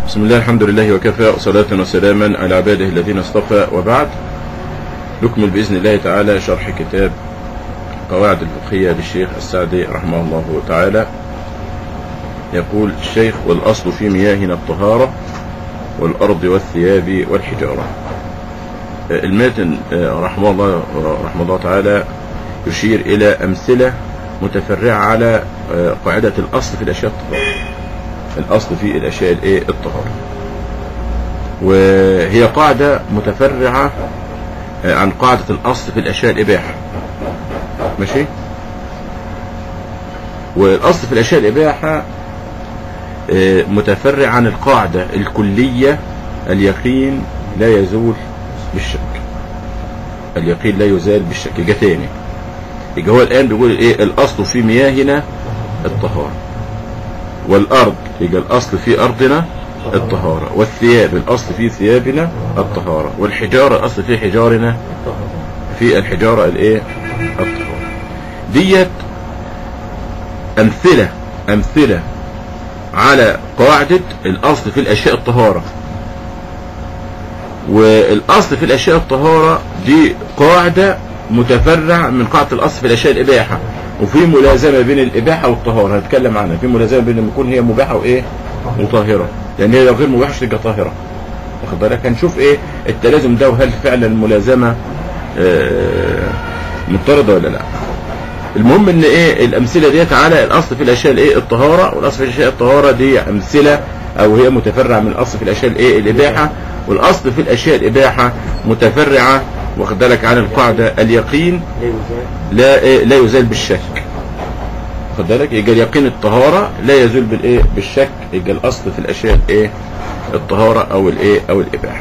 بسم الله الحمد لله وكفى وصلاة وسلاما على عباده الذين اصطفى وبعد نكمل بإذن الله تعالى شرح كتاب قواعد الفقهية للشيخ السعدي رحمه الله تعالى يقول الشيخ والأصل في مياهنا الطهارة والأرض والثياب والحجارة الماتن رحمه الله رحمه الله تعالى يشير إلى أمثلة متفرعة على قاعدة الأصل في الأشياء الطهارة الأصل في الأشياء الإيه الطهارة وهي قاعدة متفرعة عن قاعدة الأصل في الأشياء الإباحة ماشي والأصل في الأشياء الإباحة متفرع عن القاعدة الكلية اليقين لا يزول بالشك اليقين لا يزال بالشك يجي تاني يجي هو الآن بيقول إيه الأصل في مياهنا الطهارة والأرض يبقى الأصل في أرضنا الطهارة والثياب الأصل في ثيابنا الطهارة والحجارة الأصل في حجارنا في الحجارة الإيه الطهارة ديت أمثلة أمثلة على قاعدة الأصل في الأشياء الطهارة والأصل في الأشياء الطهارة دي قاعدة متفرع من قاعدة الأصل في الأشياء الإباحة وفي ملازمة بين الإباحة والطهارة هنتكلم عنها في ملازمة بين لما يكون هي مباحة وإيه وطاهرة لأن هي لو غير مباحة مش تبقى طاهرة واخد بالك هنشوف إيه التلازم ده وهل فعلا الملازمة آه مضطردة ولا لا المهم ان ايه الامثله ديت على الاصل في الاشياء الايه الطهاره والاصل في الاشياء الطهاره دي امثله او هي متفرعه من الاصل في الاشياء الايه الاباحه والاصل في الاشياء الاباحه متفرعه واخد بالك عن القاعده اليقين لا إيه لا يزال بالشك واخد بالك يبقى اليقين الطهاره لا يزول بالايه بالشك يبقى الاصل في الاشياء الايه الطهاره او الايه او الاباحه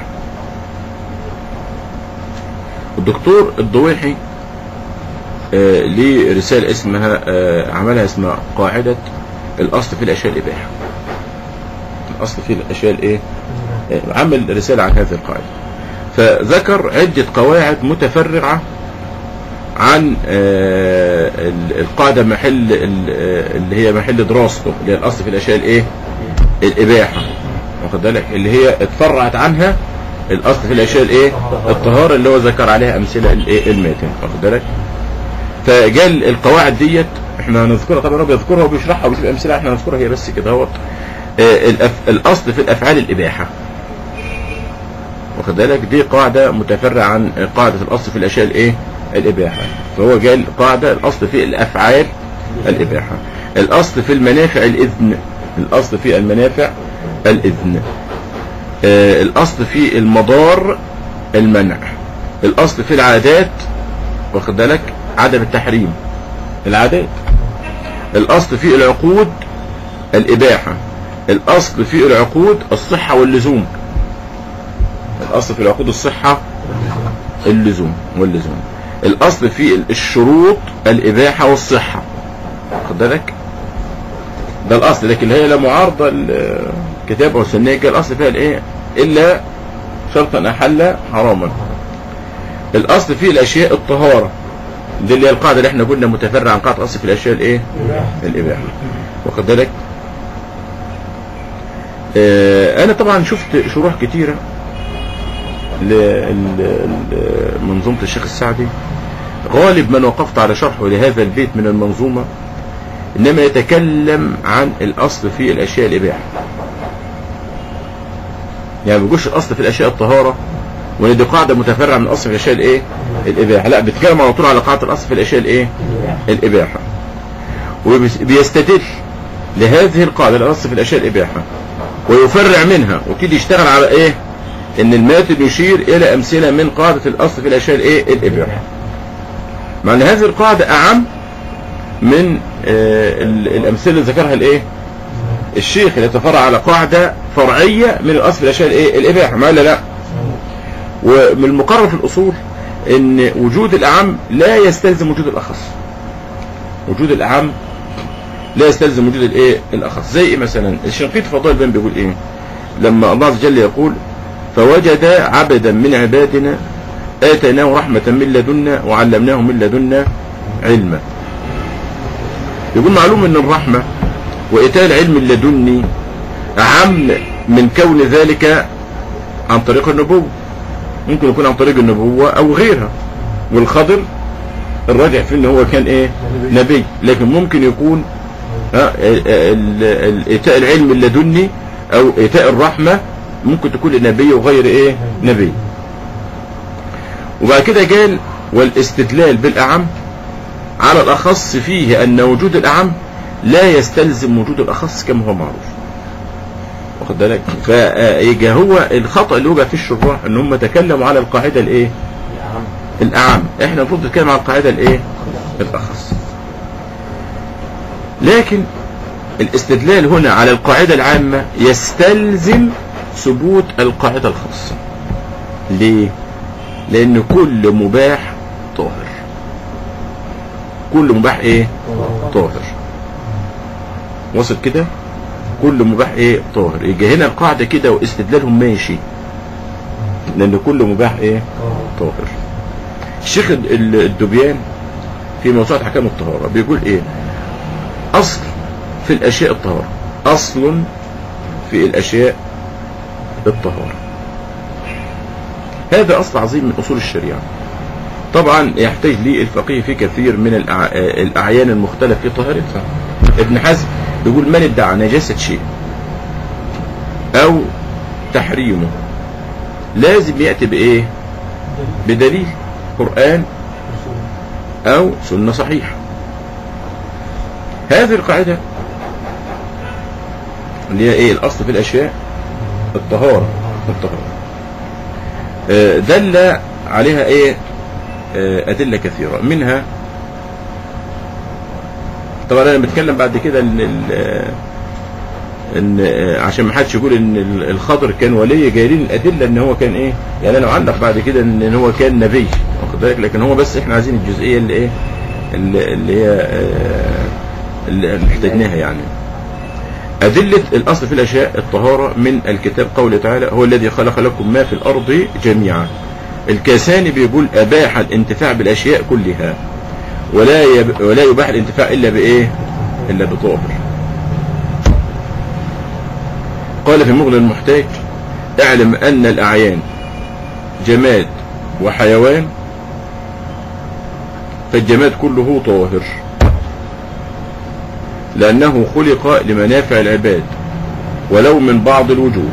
الدكتور الضويحي آه ليه رسالة اسمها آه عملها اسمها قاعدة الأصل في الأشياء الإباحة الأصل في الأشياء الإيه آه عمل رسالة عن هذه القاعدة فذكر عدة قواعد متفرعة عن القاعدة محل اللي هي محل دراسته اللي هي الأصل في الأشياء الإيه الإباحة واخد بالك اللي هي اتفرعت عنها الأصل في الأشياء الإيه الطهارة اللي هو ذكر عليها أمثلة الإيه الماتن واخد بالك فجال القواعد ديت احنا هنذكرها طبعا هو بيذكرها وبيشرحها وبيجيب امثله احنا هنذكرها هي بس كده اهوت الاصل في الافعال الاباحه واخد بالك دي قاعده متفرعه عن قاعده الاصل في الاشياء الايه الاباحه فهو قال قاعده الاصل في الافعال الاباحه الاصل في المنافع الاذن الاصل في المنافع الاذن اه الاصل في المضار المنع الاصل في العادات واخد بالك عدم التحريم العادات الاصل في العقود الاباحة الاصل في العقود الصحة واللزوم الاصل في العقود الصحة اللزوم واللزوم الاصل في الشروط الاباحة والصحة خد بالك ده الاصل لكن هي لا معارضة الكتاب او السنة الاصل فيها الايه الا شرطا احل حراما الاصل في الاشياء الطهارة دي اللي هي القاعده اللي احنا قلنا متفرع عن قاعده اصل في الاشياء الايه الاباحه واخد بالك اه انا طبعا شفت شروح كتيره لمنظومه الشيخ السعدي غالب من وقفت على شرحه لهذا البيت من المنظومه انما يتكلم عن الاصل في الاشياء الاباحه يعني ما بيقولش الاصل في الاشياء الطهاره وان دي قاعده متفرعه من اصل في الاشياء الايه الاباحه لا بيتكلم على طول على قاعده الاصل في الاشياء الايه الاباحه وبيستدل لهذه القاعده الاصل في الاشياء الاباحه ويفرع منها وكده يشتغل على ايه ان الماتن يشير الى امثله من قاعده الاصل في الاشياء الايه الاباحه مع ان هذه القاعده اعم من آه الامثله اللي ذكرها الايه الشيخ اللي يتفرع على قاعده فرعيه من الاصل في الاشياء الايه الاباحه ما لا لا ومن المقرر في الأصول ان وجود الأعم لا يستلزم وجود الأخص وجود الأعم لا يستلزم وجود الايه الأخص زي إيه مثلا الشنقيط فضائل البان بيقول ايه لما الله عز وجل يقول فوجد عبدا من عبادنا آتيناه رحمة من لدنا وعلمناه من لدنا علما يقول معلوم ان الرحمة وإيتاء العلم اللدني أعم من كون ذلك عن طريق النبوة ممكن يكون عن طريق النبوة او غيرها والخضر الراجع فيه ان هو كان ايه نبي لكن ممكن يكون ها، ال- ال- ال- ايتاء العلم اللدني او ايتاء الرحمة ممكن تكون لنبي وغير ايه نبي وبعد كده قال والاستدلال بالاعم على الاخص فيه ان وجود الاعم لا يستلزم وجود الاخص كما هو معروف واخد بالك فيجي هو الخطا اللي وقع في الشراح ان هم تكلموا على القاعده الايه الاعم احنا المفروض نتكلم على القاعده الايه الاخص لكن الاستدلال هنا على القاعده العامه يستلزم ثبوت القاعده الخاصه ليه لان كل مباح طاهر كل مباح ايه طاهر وصل كده كل مباح ايه طاهر يجي هنا القاعده كده واستدلالهم ماشي لان كل مباح ايه طاهر الشيخ ال- ال- الدبيان في موسوعة احكام الطهارة بيقول ايه اصل في الاشياء الطهارة اصل في الاشياء الطهارة هذا اصل عظيم من اصول الشريعة طبعا يحتاج لي الفقيه في كثير من الأع- الاعيان المختلف في طهارتها ابن حزم بيقول من ادعى نجاسة شيء او تحريمه لازم يأتي بايه بدليل قرآن او سنة صحيحة هذه القاعدة اللي هي ايه الاصل في الاشياء الطهارة الطهارة آه، دل عليها ايه آه، ادلة كثيرة منها طبعا انا بتكلم بعد كده ان ال- ان آه، عشان ما حدش يقول ان ال- الخضر كان ولي جايلين الادله ان هو كان ايه يعني انا معلق بعد كده ان إن هو كان نبي واخد بالك لكن هو بس احنا عايزين الجزئيه اللي ايه اللي, اللي هي آه، اللي احتاجناها يعني أدلة الأصل في الأشياء الطهارة من الكتاب قوله تعالى هو الذي خلق لكم ما في الأرض جميعا الكاساني بيقول أباح الانتفاع بالأشياء كلها ولا يب... ولا يباح الانتفاع إلا بإيه إلا بطاهر قال في مغنى المحتاج اعلم أن الأعيان جماد وحيوان فالجماد كله طاهر لأنه خلق لمنافع العباد ولو من بعض الوجوه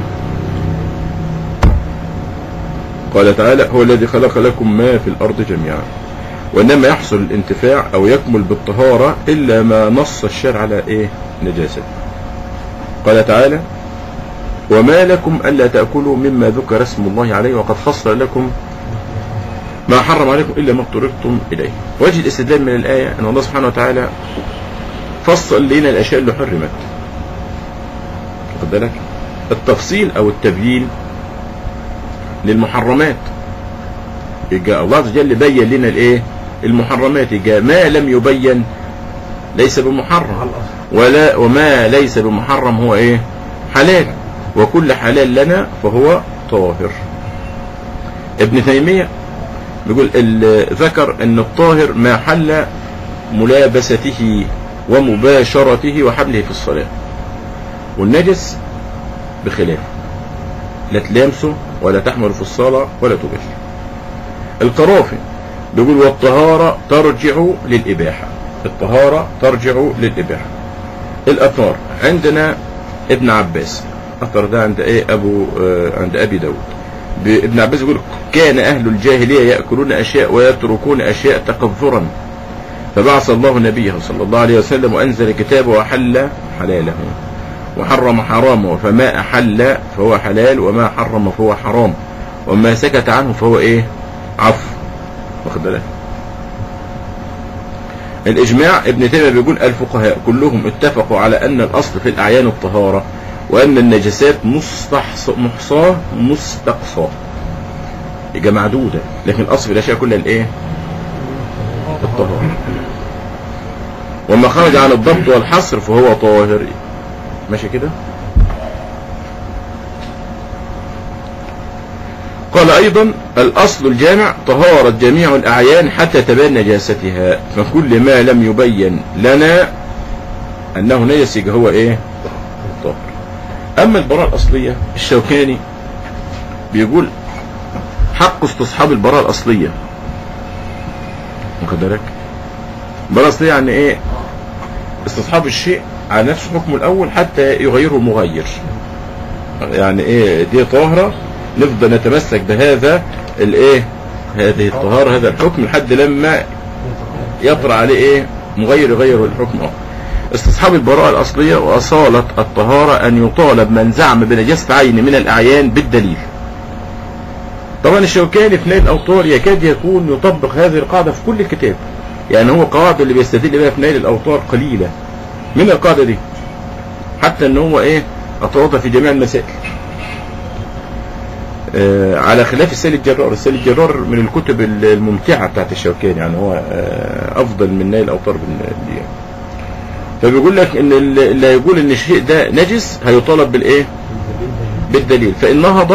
قال تعالى هو الذي خلق لكم ما في الأرض جميعا وإنما يحصل الانتفاع أو يكمل بالطهارة إلا ما نص الشرع على إيه نجاسة قال تعالى وما لكم ألا تأكلوا مما ذكر اسم الله عليه وقد خص لكم ما حرم عليكم إلا ما اضطررتم إليه وجه الاستدلال من الآية أن الله سبحانه وتعالى فصل لنا الأشياء اللي حرمت واخد بالك التفصيل أو التبيين للمحرمات يبقى الله عز وجل بين لنا الايه المحرمات يبقى ما لم يبين ليس بمحرم ولا وما ليس بمحرم هو ايه حلال وكل حلال لنا فهو طاهر ابن تيمية بيقول ال- ذكر ان الطاهر ما حل ملابسته ومباشرته وحمله في الصلاة والنجس بخلاف لا تلامسه ولا تحمل في الصلاة ولا تباشر القرافي بيقول والطهارة ترجع للإباحة الطهارة ترجع للإباحة الأثار عندنا ابن عباس أثر ده عند إيه أبو آه عند أبي داود ب- ابن عباس يقول كان أهل الجاهلية يأكلون أشياء ويتركون أشياء تقذرا فبعث الله نبيه صلى الله عليه وسلم وأنزل كتابه وحل حلاله وحرم حرامه فما أحل فهو حلال وما حرم فهو حرام وما سكت عنه فهو إيه عفو واخد بالك الإجماع ابن تيمية بيقول الفقهاء كلهم اتفقوا على أن الأصل في الأعيان الطهارة وأن النجسات مستحص محصاة مستقصاة يبقى معدودة لكن الأصل في الأشياء كلها الإيه الطهارة وما خرج عن الضبط والحصر فهو طاهر ماشي كده قال أيضا الأصل الجامع طهارة جميع الأعيان حتى تبان نجاستها فكل ما لم يبين لنا أنه نجس يبقى هو إيه طاهر أما اما البراءة الاصلية الشوكاني بيقول حق استصحاب البراءة الاصلية واخد بالك البراءة الاصلية يعني ايه استصحاب الشيء على نفس حكمه الاول حتى يغيره مغير يعني ايه دي طاهرة نفضل نتمسك بهذا الايه هذه الطهارة هذا الحكم لحد لما يطرأ عليه ايه مغير يغير الحكم اه استصحاب البراءة الأصلية وأصالة الطهارة أن يطالب من زعم بنجاسة عين من الأعيان بالدليل طبعا الشوكاني في نيل الأوطار يكاد يكون يطبق هذه القاعدة في كل الكتاب يعني هو قواعد اللي بيستدل بها في نيل الأوطار قليلة من القاعدة دي حتى ان هو ايه اطردها في جميع المسائل آه على خلاف السيل الجرار السيل الجرار من الكتب الممتعة بتاعت الشوكاني يعني هو آه افضل من نيل الاوطار بالنسبة فبيقول لك ان اللي هيقول ان الشيء ده نجس هيطالب بالايه بالدليل فان نهض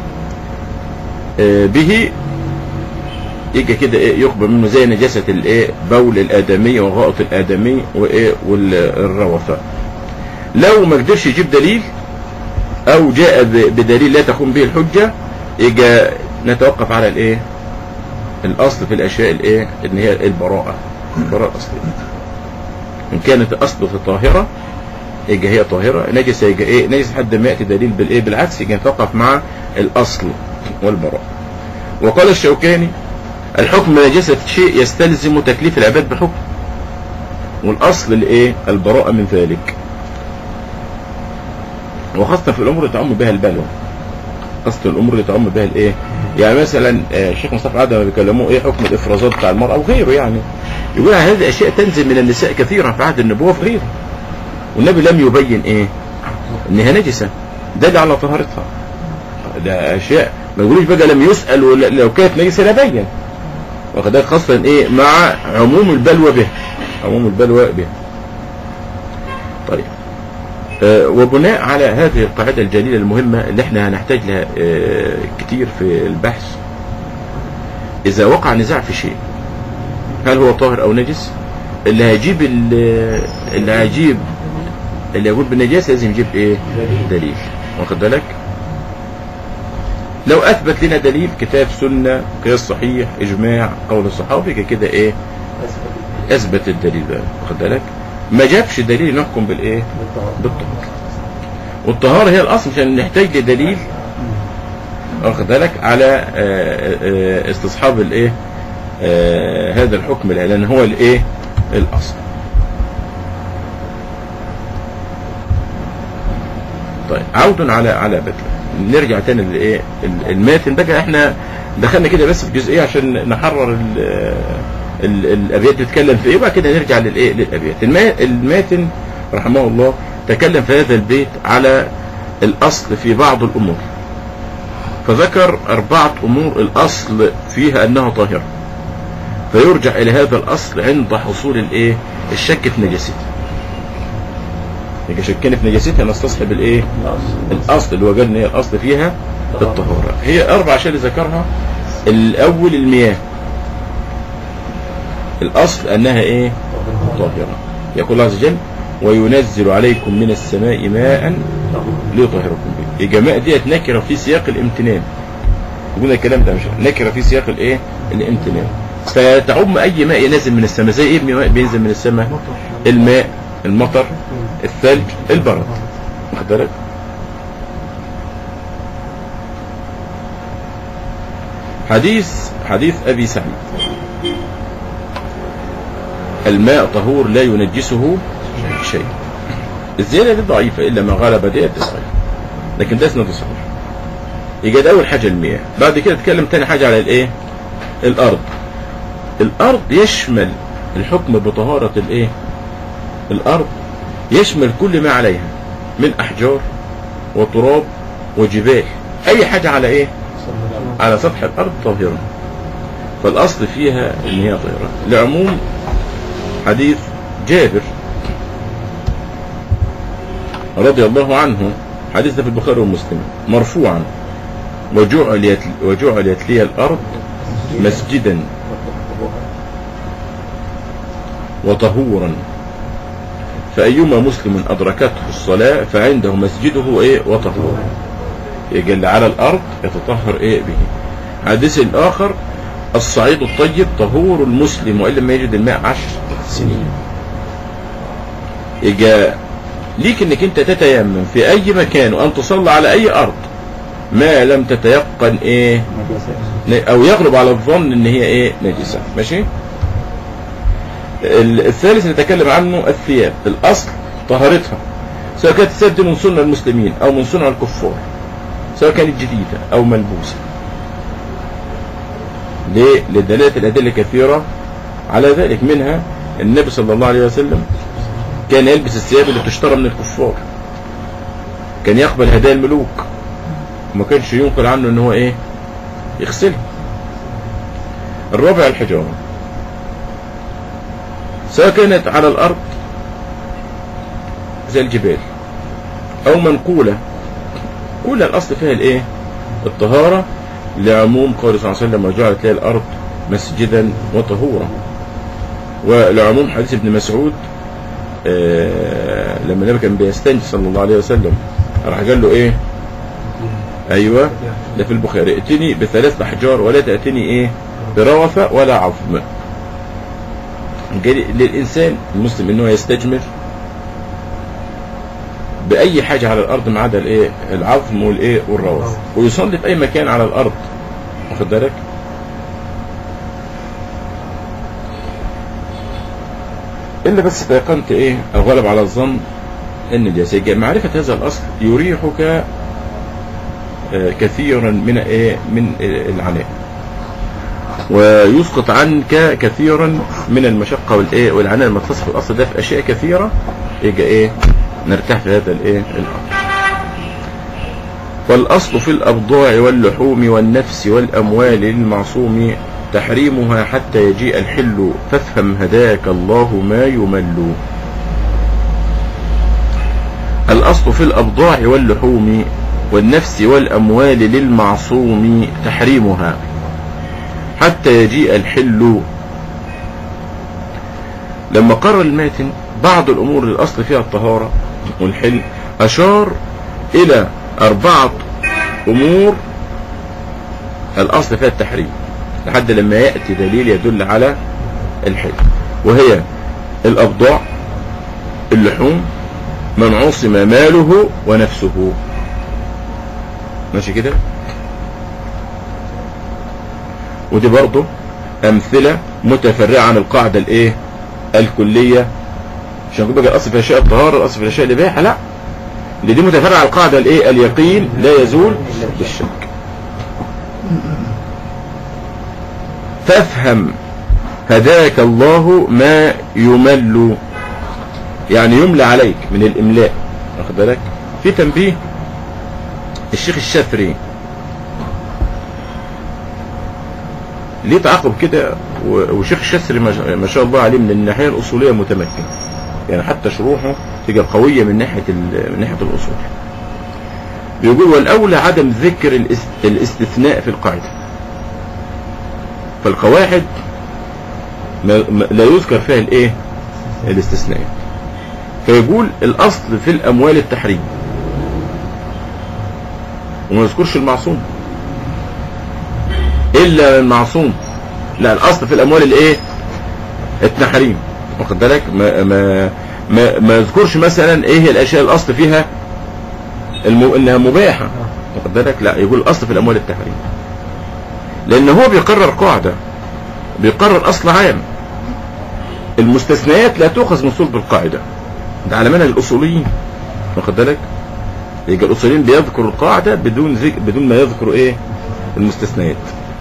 آه به يجي كده ايه يقبل منه زي نجاسة الايه بول الادمي وغائط الادمي وايه والروثة لو ما قدرش يجيب دليل او جاء بدليل لا تقوم به الحجة يجي نتوقف على الايه الاصل في الاشياء الايه ان هي البراءة البراءة الاصلية ان كانت الاصل في طاهرة يجي هي طاهرة نجس يجي ايه نجس حد ما يأتي دليل بالايه بالعكس يجي نتوقف مع الاصل والبراءة وقال الشوكاني الحكم نجاسة شيء يستلزم تكليف العباد بحكم والاصل الايه البراءة من ذلك وخاصة في الامور اللي تعم بها البلوى خاصة الامور اللي تعم بها الايه يعني مثلا الشيخ مصطفى عادة ما بيكلموه ايه حكم الافرازات بتاع المرأة او غيره يعني يقول هذه اشياء تنزل من النساء كثيرا في عهد النبوة في غيره والنبي لم يبين ايه انها نجسة دل على طهارتها ده اشياء ما يقولوش بقى لم يسأل لو كانت نجسة لبين واخد بالك خاصة ايه مع عموم البلوى به عموم البلوى به طيب آه وبناء على هذه القاعدة الجليلة المهمة اللي احنا هنحتاج لها آه كتير في البحث اذا وقع نزاع في شيء هل هو طاهر او نجس اللي هيجيب اللي هيجيب اللي يقول بالنجاسة لازم يجيب ايه دليل واخد بالك لو اثبت لنا دليل كتاب سنة قياس صحيح اجماع قول الصحابي كده ايه اثبت الدليل ده واخد بالك ما جابش دليل نحكم بالايه بالطهارة والطهارة هي الاصل عشان نحتاج لدليل واخد بالك على استصحاب الايه هذا الحكم لان هو الايه الاصل طيب عود على على بتلة نرجع تاني للايه الماتن بقى احنا دخلنا كده بس في جزئيه عشان نحرر ال ال الابيات بتتكلم في ايه بقى كده نرجع للايه للابيات الماتن رحمه الله تكلم في هذا البيت على الاصل في بعض الامور فذكر اربعه امور الاصل فيها انها طاهره فيرجع الى هذا الاصل عند حصول الايه الشك في نجاستها يبقى شكينا في نجاستها نستصحب الايه الاصل اللي هو قال ان هي الاصل فيها الطهاره هي اربع اشياء اللي ذكرها الاول المياه الاصل انها ايه طاهره يقول الله عز وجل وينزل عليكم من السماء ماء ليطهركم به يبقى ماء ديت نكره في سياق الامتنان قلنا الكلام ده مش نكره في سياق الايه الامتنان فتعم اي ماء نازل من السماء زي ايه ماء بينزل من السماء الماء المطر الثلج البرد واخد بالك حديث حديث ابي سعيد الماء طهور لا ينجسه شيء الزيادة دي ضعيفة إلا ما غلب ديت ضعيفة لكن ده اسناد صحيح يجد أول حاجة المياه بعد كده اتكلم تاني حاجة على الإيه الأرض الأرض يشمل الحكم بطهارة الإيه الأرض يشمل كل ما عليها من أحجار وتراب وجبال أي حاجة على إيه على سطح الأرض طاهرة فالأصل فيها إن هي طاهرة لعموم حديث جابر رضي الله عنه حديث ده في البخاري ومسلم مرفوعا وجعلت وجعلت لي الأرض مسجدا فأيما مسلم أدركته الصلاة فعنده مسجده إيه وطهوره يجي اللي على الأرض يتطهر إيه به حديث الآخر الصعيد الطيب طهور المسلم وإن لم يجد الماء عشر سنين يجي ليك انك انت تتيمم في اي مكان وان تصلي على اي ارض ما لم تتيقن ايه او يغلب على الظن ان هي ايه نجسة ماشي ال- الثالث نتكلم عنه الثياب الاصل طهارتها سواء كانت الثياب دي من سنة المسلمين او من سنة الكفار سواء كانت جديدة او ملبوسة ليه لدلالة الادلة كثيرة على ذلك منها النبي صلى الله عليه وسلم كان يلبس الثياب اللي بتشترى من الكفار كان يقبل هدايا الملوك وما كانش ينقل عنه ان هو ايه يغسلها الرابع الحجارة سواء كانت على الارض زي الجبال او منقولة كل الاصل فيها الايه الطهارة لعموم قول صلى الله عليه وسلم وجعلت لها الارض مسجدا وطهورا ولعموم حديث ابن مسعود آه لما النبي كان بيستنجي صلى الله عليه وسلم راح قال له ايه ايوه ده في البخاري ائتني بثلاث احجار ولا تاتني ايه بروثة ولا عظم قال للانسان المسلم انه يستجمر باي حاجه على الارض ما عدا الايه العظم والايه والروث ويصلي في اي مكان على الارض واخد بالك إلا بس تيقنت إيه أو غلب على الظن النجاسة يجي معرفة هذا الأصل يريحك آه، كثيرا من إيه من آه، العناء ويسقط عنك كثيرا من المشقة والإيه والعناء لما تصف الأصل ده في أشياء كثيرة يجي إيه نرتاح في هذا الإيه الأمر والأصل في الأبضاع واللحوم والنفس والأموال للمعصوم تحريمها حتى يجيء الحل فافهم هداك الله ما يمل الأصل في الأبضاع واللحوم والنفس والأموال للمعصوم تحريمها حتى يجيء الحل لما قرر الماتن بعض الأمور الأصل فيها الطهارة والحل أشار إلى أربعة أمور الأصل فيها التحريم لحد لما يأتي دليل يدل على الحل وهي الأبضاع اللحوم من عصم ماله ونفسه ماشي كده ودي برضه أمثلة متفرعة عن القاعدة الإيه الكلية عشان كده بقى الأصل في أشياء الطهارة الأصل في أشياء الإباحة لا اللي دي متفرعة عن القاعدة الإيه اليقين لا يزول بالشك فافهم هداك الله ما يمل يعني يملى عليك من الإملاء واخد بالك في تنبيه الشيخ الشافري ليه تعاقب كده و- وشيخ الشافري ما شاء- ما شاء الله عليه من الناحية الأصولية متمكن يعني حتى شروحه تبقى قوية من ناحية ال- من ناحية الأصول بيقول والأولى عدم ذكر الاس- الاستثناء في القاعدة فالقواعد ما ما- لا يذكر فيها الايه الاستثناء فيقول الاصل في الاموال التحريم وما يذكرش المعصوم الا المعصوم لا الاصل في الاموال الايه التحريم واخد بالك ما ما ما, ما يذكرش مثلا ايه هي الاشياء الاصل فيها الم... انها مباحه واخد بالك لا يقول الاصل في الاموال التحريم لان هو بيقرر قاعده بيقرر اصل عام المستثنيات لا تؤخذ من صلب القاعده ده على منهج الاصوليين واخد بالك يبقى الاصوليين بيذكروا القاعده بدون ذك... بدون ما يذكروا ايه المستثنيات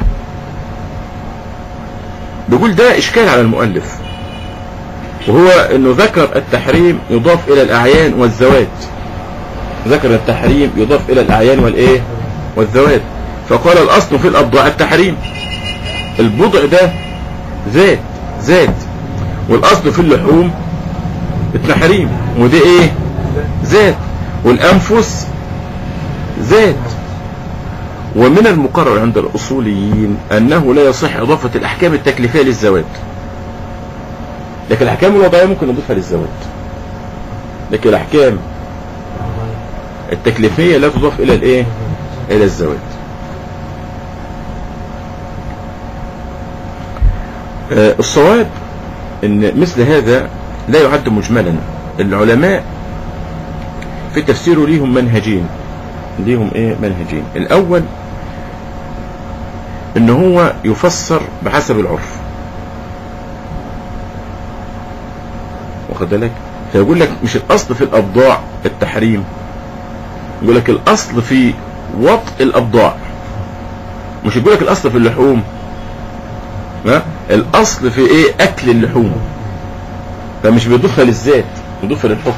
بيقول ده اشكال على المؤلف وهو انه ذكر التحريم يضاف الى الاعيان والزوات ذكر التحريم يضاف الى الاعيان والايه والزوات فقال الاصل في الابضاع التحريم البضع ده ذات ذات والاصل في اللحوم التحريم ودي ايه ذات والانفس ذات ومن المقرر عند الاصوليين انه لا يصح اضافه الاحكام التكليفيه للزواج لكن الاحكام الوضعيه ممكن نضيفها للزواج لكن الأحكام التكليفية لا تضاف إلى الإيه إلى الزواج آه، الصواب ان مثل هذا لا يعد مجملا العلماء في تفسيره ليهم منهجين ليهم ايه منهجين الاول ان هو يفسر بحسب العرف واخد بالك فيقول لك مش الاصل في الابضاع التحريم يقول لك الاصل في وطء الابضاع مش يقول لك الاصل في اللحوم ها الاصل في ايه اكل اللحوم فمش بيضيفها للذات بيضيفها للحكم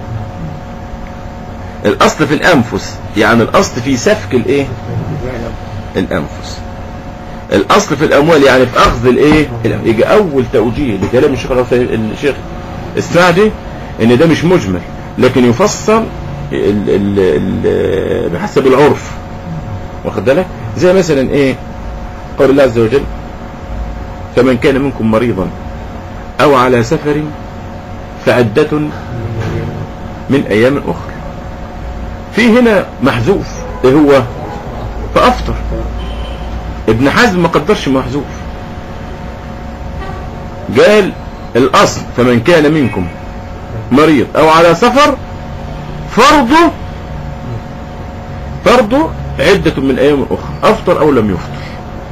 الاصل في الانفس يعني الاصل في سفك الايه الانفس الاصل في الاموال يعني في اخذ الايه الأموال. يجي اول توجيه لكلام الشيخ العثيمين- الشيخ السعدي ان ده مش مجمل لكن يفصل ال ال ال بحسب العرف واخد بالك زي مثلا ايه قول الله عز وجل فمن كان منكم مريضا او على سفر فعدة من ايام اخرى في هنا محذوف ايه هو فافطر ابن حزم ما قدرش محذوف قال الاصل فمن كان منكم مريض او على سفر فرضه فرضه عدة من ايام اخرى افطر او لم يفطر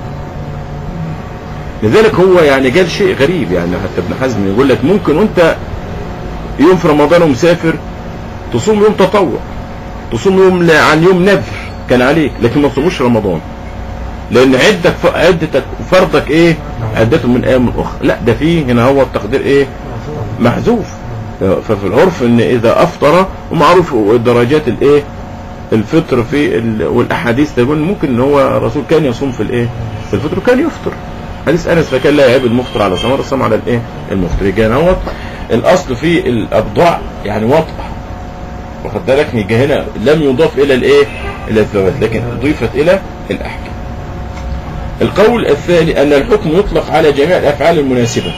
لذلك هو يعني قال شيء غريب يعني حتى ابن حزم يقول لك ممكن وانت يوم في رمضان ومسافر تصوم يوم تطوع تصوم يوم ل- عن يوم نذر كان عليك لكن ما تصوموش رمضان لان عدك ف- عدتك فرضك ايه عدته من ايام اخرى لا ده فيه هنا هو التقدير ايه محذوف ففي العرف ان اذا افطر ومعروف درجات الايه الفطر في ال... والاحاديث تقول ممكن ان هو الرسول كان يصوم في الايه في الفطر وكان يفطر حديث انس فكان لا يعيب المفطر على صوم الصوم على الايه المفطر كان هو الاصل في الابضاع يعني وطأ واخد بالك يجي هنا لم يضاف الى الايه الى الزواج لكن اضيفت الى الاحكام القول الثاني ان الحكم يطلق على جميع الافعال المناسبه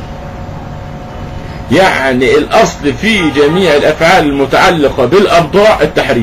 يعني الاصل في جميع الافعال المتعلقه بالابضاع التحريم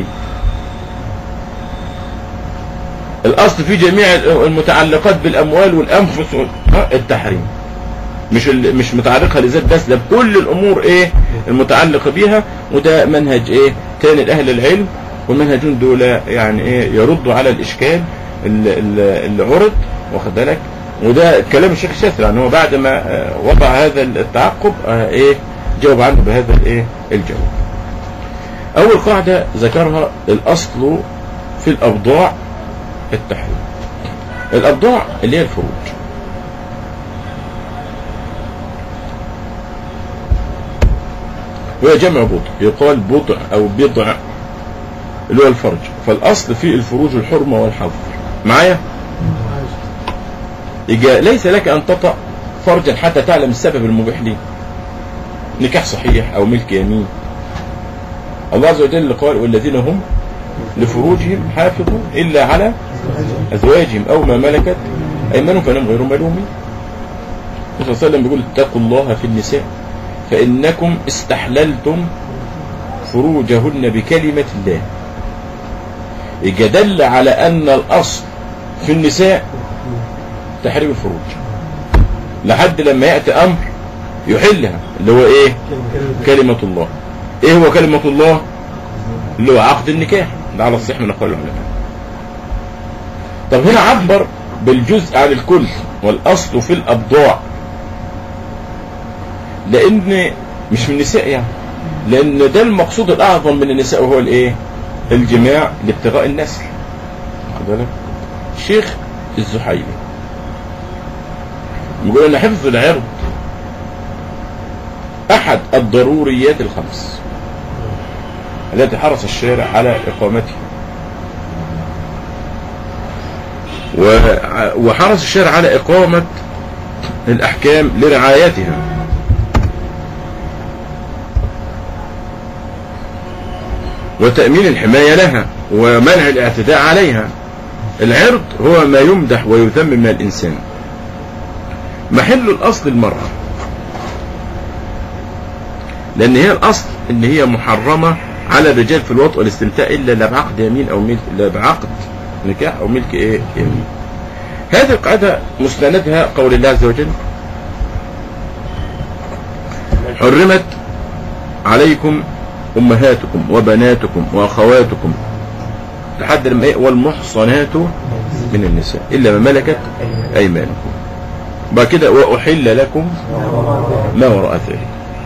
الاصل في جميع المتعلقات بالاموال والانفس وال- ها، التحريم مش ال- مش متعلقه لذات بس ده بكل الامور ايه المتعلقه بيها وده منهج ايه تاني لاهل العلم والمنهجون دول يعني ايه يردوا على الاشكال اللي, اللي اللي عرض واخد بالك وده كلام الشيخ الشافعي يعني هو بعد ما آه، وضع هذا التعقب آه، ايه جاوب عنه بهذا الايه الجواب اول قاعده ذكرها الاصل في الابضاع التحريم الابضاع اللي هي الفروج وهي جمع بضع يقال بضع او بضع اللي هو الفرج فالاصل في الفروج الحرمه والحظر معايا يجي ليس لك ان تطأ فرجا حتى تعلم السبب المبيح ليه نكاح صحيح او ملك يمين الله عز وجل قال والذين هم لفروجهم حافظون الا على ازواجهم او ما ملكت ايمانهم فانهم غير ملومين النبي صلى الله عليه وسلم بيقول اتقوا الله في النساء فانكم استحللتم فروجهن بكلمه الله يبقى دل على ان الاصل في النساء تحريم الفروج لحد لما ياتي امر يحلها اللي هو ايه كلمه الله ايه هو كلمه الله اللي هو عقد النكاح ده على الصحيح من اقوال العلماء طب هنا عبر بالجزء عن الكل والاصل في الابضاع لان مش من النساء يعني لان ده المقصود الاعظم من النساء وهو الايه الجماع لابتغاء النسل واخد بالك الشيخ الزحيلي بيقول ان حفظ العرض احد الضروريات الخمس التي حرص الشارع على اقامتها وع- وحرص الشارع على اقامه الاحكام لرعايتها وتأمين الحماية لها ومنع الاعتداء عليها العرض هو ما يمدح ويذم من الإنسان محل الأصل المرأة لان هي الاصل ان هي محرمه على الرجال في الوطء والاستمتاع الا لا بعقد يمين او ملك لا بعقد نكاح او ملك ايه يمين هذه القاعده مستندها قول الله عز وجل حرمت عليكم امهاتكم وبناتكم واخواتكم لحد لما ايه والمحصنات من النساء الا ما ملكت ايمانكم بعد كده واحل لكم ما وراء ذلك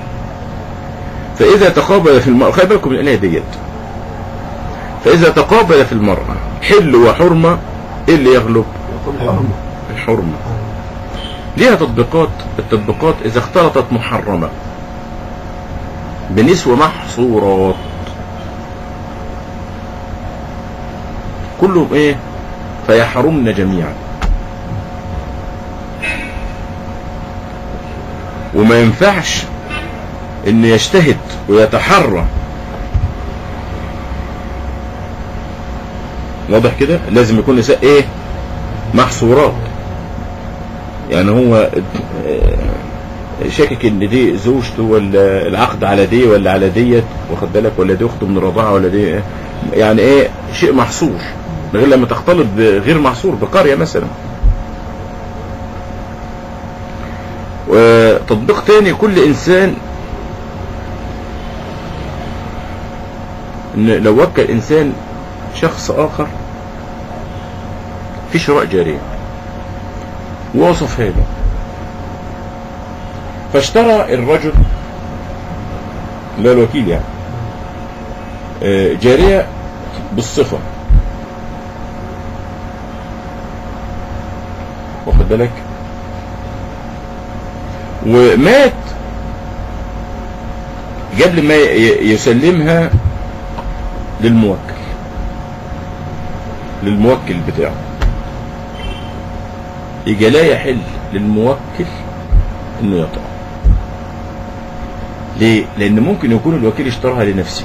فاذا تقابل في المرأة خلي بالكم من الايه ديت فاذا تقابل في المرأة حل وحرمة ايه اللي يغلب الحرمة ليها تطبيقات التطبيقات اذا اختلطت محرمة بنسوة محصورات كلهم ايه فيحرمن جميعا وما ينفعش ان يجتهد ويتحرى واضح كده لازم يكون نساء ايه محصورات يعني هو آه، شاكك ان دي زوجته ولا العقد على دي ولا على ديت واخد بالك ولا دي اخته من الرضاعه ولا دي إيه؟ يعني ايه شيء محصور غير لما تختلط بغير محصور بقريه مثلا وتطبيق تاني كل انسان ان لو وكل انسان شخص اخر في شراء جاريه ووصفها له فاشترى الرجل لا الوكيل يعني آه، جارية بالصفة واخد بالك ومات قبل ما ي- يسلمها للموكل للموكل بتاعه يجي لا يحل للموكل انه يطع ليه لان ممكن يكون الوكيل اشتراها لنفسه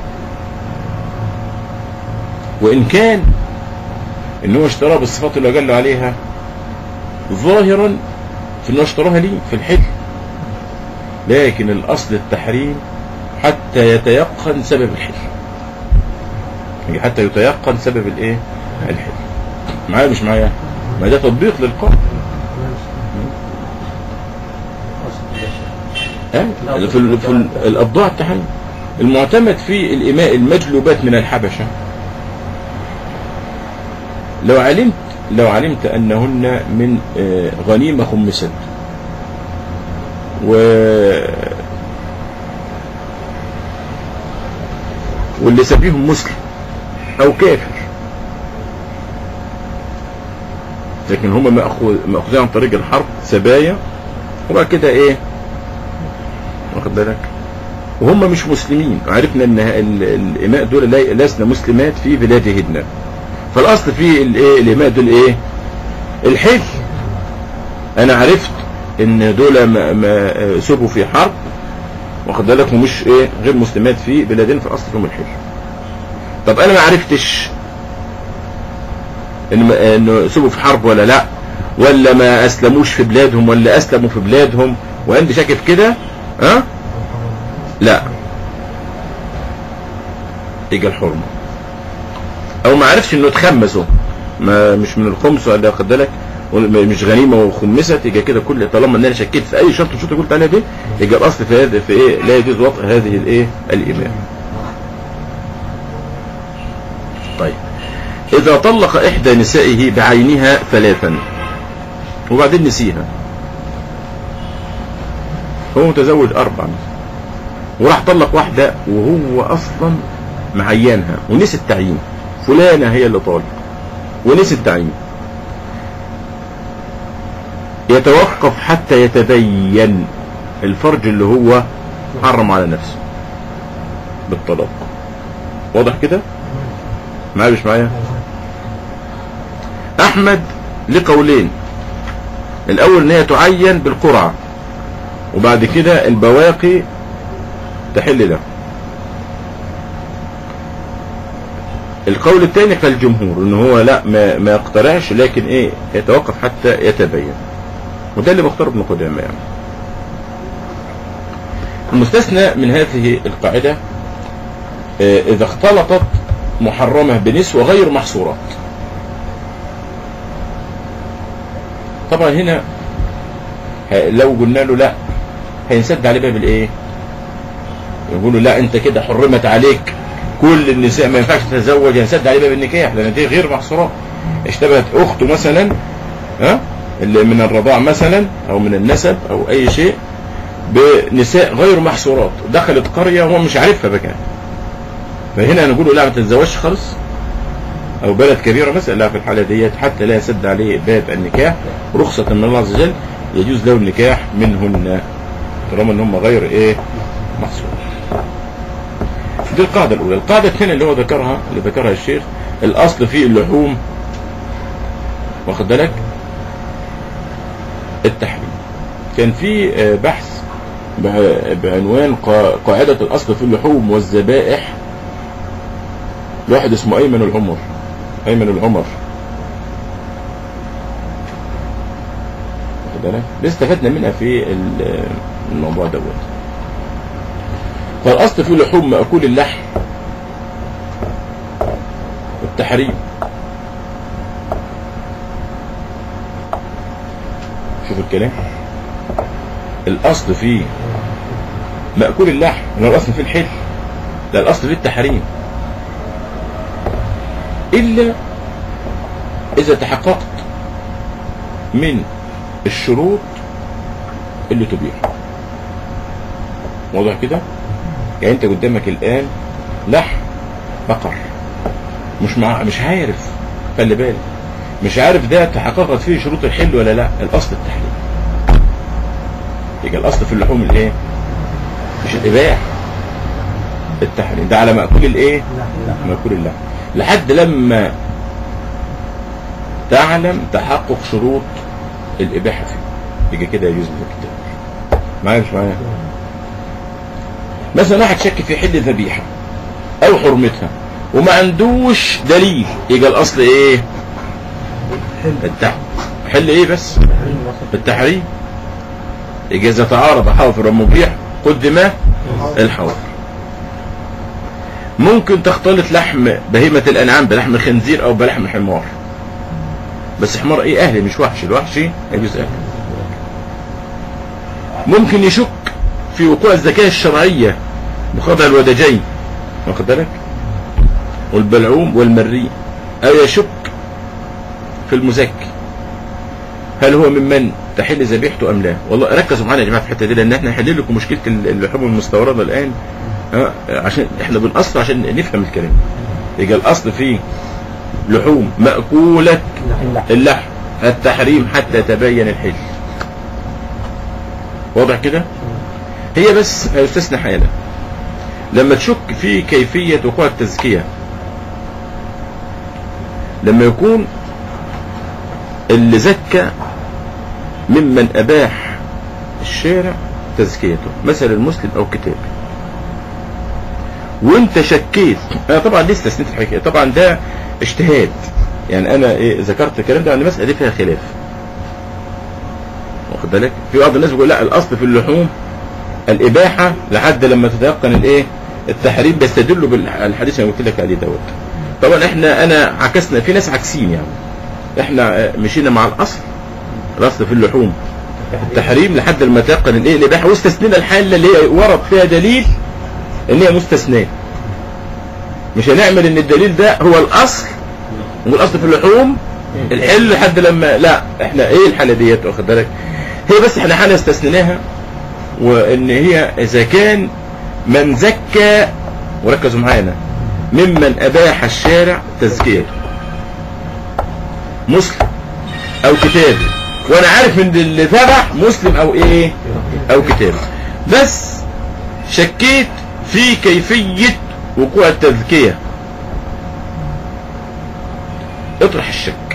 وان كان ان هو اشتراها بالصفات اللي قال له عليها ظاهرا في انه اشتراها ليه في الحل لكن الاصل التحريم حتى يتيقن سبب الحل يعني حتى يتيقن سبب الايه الحل معايا مش معايا ما ده تطبيق للقول ها؟ في, ال- في ال- الابضاع التحريم المعتمد في الاماء المجلوبات من الحبشه لو علمت لو علمت انهن من آه، غنيمه خمست و واللي سبيهم مسلم او كافر لكن هم مأخوذ- مأخوذين عن طريق الحرب سبايا وبعد كده ايه واخد بالك وهم مش مسلمين عرفنا ان ال- الاماء دول لا- لسنا مسلمات في بلادهن فالاصل في الايه الاماء دول ايه الحل انا عرفت ان دول ما ما سبوا في حرب واخد بالك ومش ايه غير مسلمات في بلادين في الاصل فيهم الحل طب انا ما عرفتش ان ما- انه سبوا في حرب ولا لا ولا ما اسلموش في بلادهم ولا اسلموا في بلادهم وعندي شك في كده ها لا يجي الحرمه او ما عرفش انه اتخمسوا ما مش من الخمس ولا واخد بالك ولا مش غنيمه وخمست يبقى كده كل طالما ان انا شكيت في اي شرط من الشروط اللي قلت عليها دي يبقى الاصل في هذا في ايه لا يجوز وطء هذه الايه الامام طيب اذا طلق احدى نسائه بعينها ثلاثا وبعدين نسيها هو متزوج اربع وراح طلق واحده وهو اصلا معينها ونسي التعيين فلانه هي اللي طالق ونسي التعيين يتوقف حتى يتبين الفرج اللي هو حرم على نفسه بالطلاق واضح كده معايا مش معايا احمد ليه قولين الاول ان هي تعين بالقرعه وبعد كده البواقي تحل له القول الثاني كالجمهور ان هو لا ما, ما يقترعش لكن ايه يتوقف حتى يتبين وده اللي مختار ابن قدامه يعني المستثنى من هذه القاعدة آه، إذا اختلطت محرمة بنسوة غير محصورات طبعا هنا ه- لو قلنا له لا هينسد عليه باب الايه يقول له لا انت كده حرمت عليك كل النساء ما ينفعش تتزوج ينسد عليه باب النكاح لان دي غير محصورات اشتبهت اخته مثلا ها اللي من الرضاع مثلا او من النسب او اي شيء بنساء غير محصورات دخلت قرية وهو مش عارفها بكان فهنا نقول له لا ما تتزوجش خالص او بلد كبيرة مثلا لا في الحالة ديت حتى لا يسد عليه باب النكاح رخصة من الله عز وجل يجوز له النكاح منهن طالما ان هم غير ايه محصور دي القاعدة الاولى القاعدة الثانية اللي هو ذكرها اللي ذكرها الشيخ الاصل في اللحوم واخد بالك التحريم كان في آه، بحث بع- بعنوان قا- قاعدة الأصل في اللحوم والذبائح واحد اسمه أيمن العمر أيمن العمر واخد بالك؟ دي استفدنا منها في ال- الموضوع دوت فالأصل في لحوم مأكول اللحم التحريم شوف الكلام الأصل في مأكول اللحم لا الأصل في الحل لا الأصل في التحريم إلا إذا تحققت من الشروط اللي تبيح واضح كده يعني انت قدامك الآن لحم بقر مش مع مش عارف خلي بالك مش عارف ده تحققت فيه شروط الحل ولا لا الأصل التحريم يبقى الأصل في اللحوم الايه مش الإباحة التحريم ده على مأكول الايه مأكول اللحم لحد لما تعلم تحقق شروط الإباحة فيه يبقى كده يجوز لك الكتاب معايا مش معايا مثلا واحد شك في حل ذبيحة أو حرمتها وما عندوش دليل يبقى الأصل إيه التح... حل إيه بس التحريم يبقى إذا تعارض حاضر ومبيح قدم الحاضر ممكن تختلط لحم بهيمة الأنعام بلحم خنزير أو بلحم حمار بس حمار ايه اهلي مش وحشي الوحشي يجوز اهلي ممكن يشك في وقوع الزكاة الشرعية بخضع الودجين واخد بالك والبلعوم والمري او يشك في المزكي هل هو ممن تحل ذبيحته ام لا والله ركزوا معانا يا جماعه في الحته دي لان احنا نحل لكم مشكله اللحوم المستورده الان ها عشان احنا بنأصل عشان نفهم الكلام يبقى الاصل فيه لحوم مأكولة اللحم التحريم حتى يتبين الحل واضح كده هي بس هيستثنى حالة لما تشك في كيفية وقوع التزكية لما يكون اللي زكى ممن أباح الشارع تزكيته مثلا المسلم أو كتاب وانت شكيت انا طبعا لسه استثنيت الحكايه طبعا ده اجتهاد يعني انا ايه ذكرت الكلام ده عن المساله دي فيها خلاف واخد بالك في بعض الناس بيقول لا الاصل في اللحوم الاباحه لحد لما تتيقن الايه التحريم بيستدلوا بالحديث اللي قلت لك عليه دوت طبعا احنا انا عكسنا في ناس عكسين يعني احنا مشينا مع الاصل الاصل في اللحوم التحريم لحد لما تيقن الايه الاباحه واستثنينا الحاله اللي هي ورد فيها دليل ان هي مستثناه مش هنعمل ان الدليل ده هو الاصل والاصل في اللحوم الحل لحد لما لا احنا ايه الحاله ديت واخد بالك هي بس احنا حاله استثنيناها وان هي اذا كان من زكى وركزوا معانا ممن اباح الشارع تزكيته مسلم او كتابي وانا عارف ان اللي ذبح مسلم او ايه او كتابي بس شكيت في كيفية وقوع التذكية اطرح الشك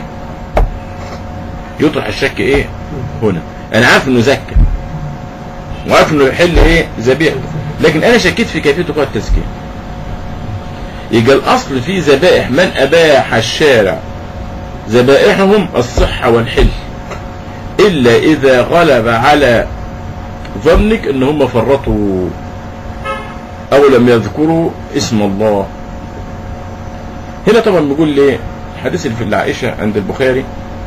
يطرح الشك ايه هنا انا عارف انه زكى وعارف انه يحل ايه ذبيحته لكن انا شكيت في كيفية وقوع التزكية يبقى الاصل في ذبائح من اباح الشارع ذبائحهم الصحة والحل الا اذا غلب على ظنك ان هم فرطوا أو لم يذكروا اسم الله هنا طبعا بيقول لي الحديث اللي في عائشة عند البخاري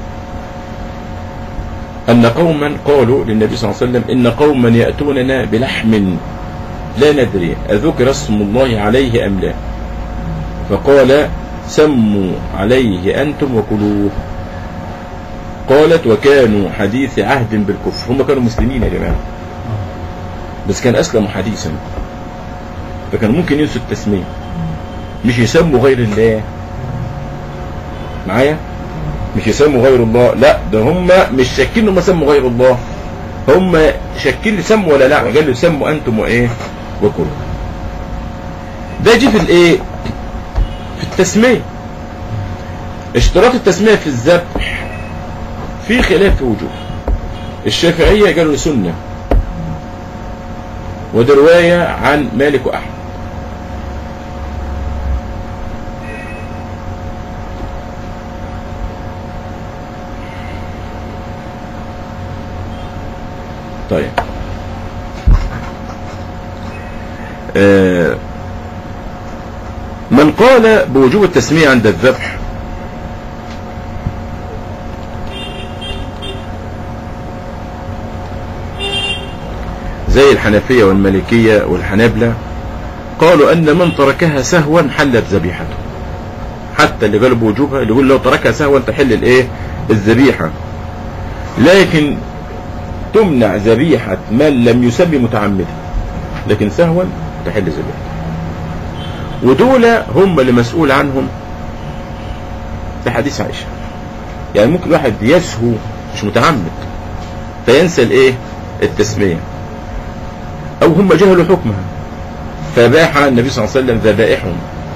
أن قوما قالوا للنبي صلى الله عليه وسلم إن قوما يأتوننا بلحم لا ندري أذكر اسم الله عليه أم لا فقال سموا عليه أنتم وكلوه قالت وكانوا حديث عهد بالكفر هم كانوا مسلمين يا جماعة بس كان أسلموا حديثا فكانوا ممكن ينسوا التسمية مش يسموا غير الله معايا مش يسموا غير الله لا ده هم مش شاكين انهم سموا غير الله هم شاكين سموا ولا لا قالوا سموا انتم وايه وكلوا ده جه في الايه في التسميه اشتراط التسميه في الذبح في خلاف في وجوه الشافعيه قالوا سنه وده روايه عن مالك واحمد طيب آه من قال بوجوب التسمية عند الذبح زي الحنفية والمالكية والحنابلة قالوا أن من تركها سهوا حلت ذبيحته حتى اللي قالوا بوجوبها اللي يقول لو تركها سهوا تحل الايه الذبيحة لكن تمنع ذبيحة من لم يسمي متعمدا لكن سهوا تحل ذبيحته ودول هم اللي مسؤول عنهم في حديث عائشة يعني ممكن واحد يسهو مش متعمد فينسى الايه التسمية او هم جهلوا حكمها فباح النبي صلى الله عليه وسلم ذبائحهم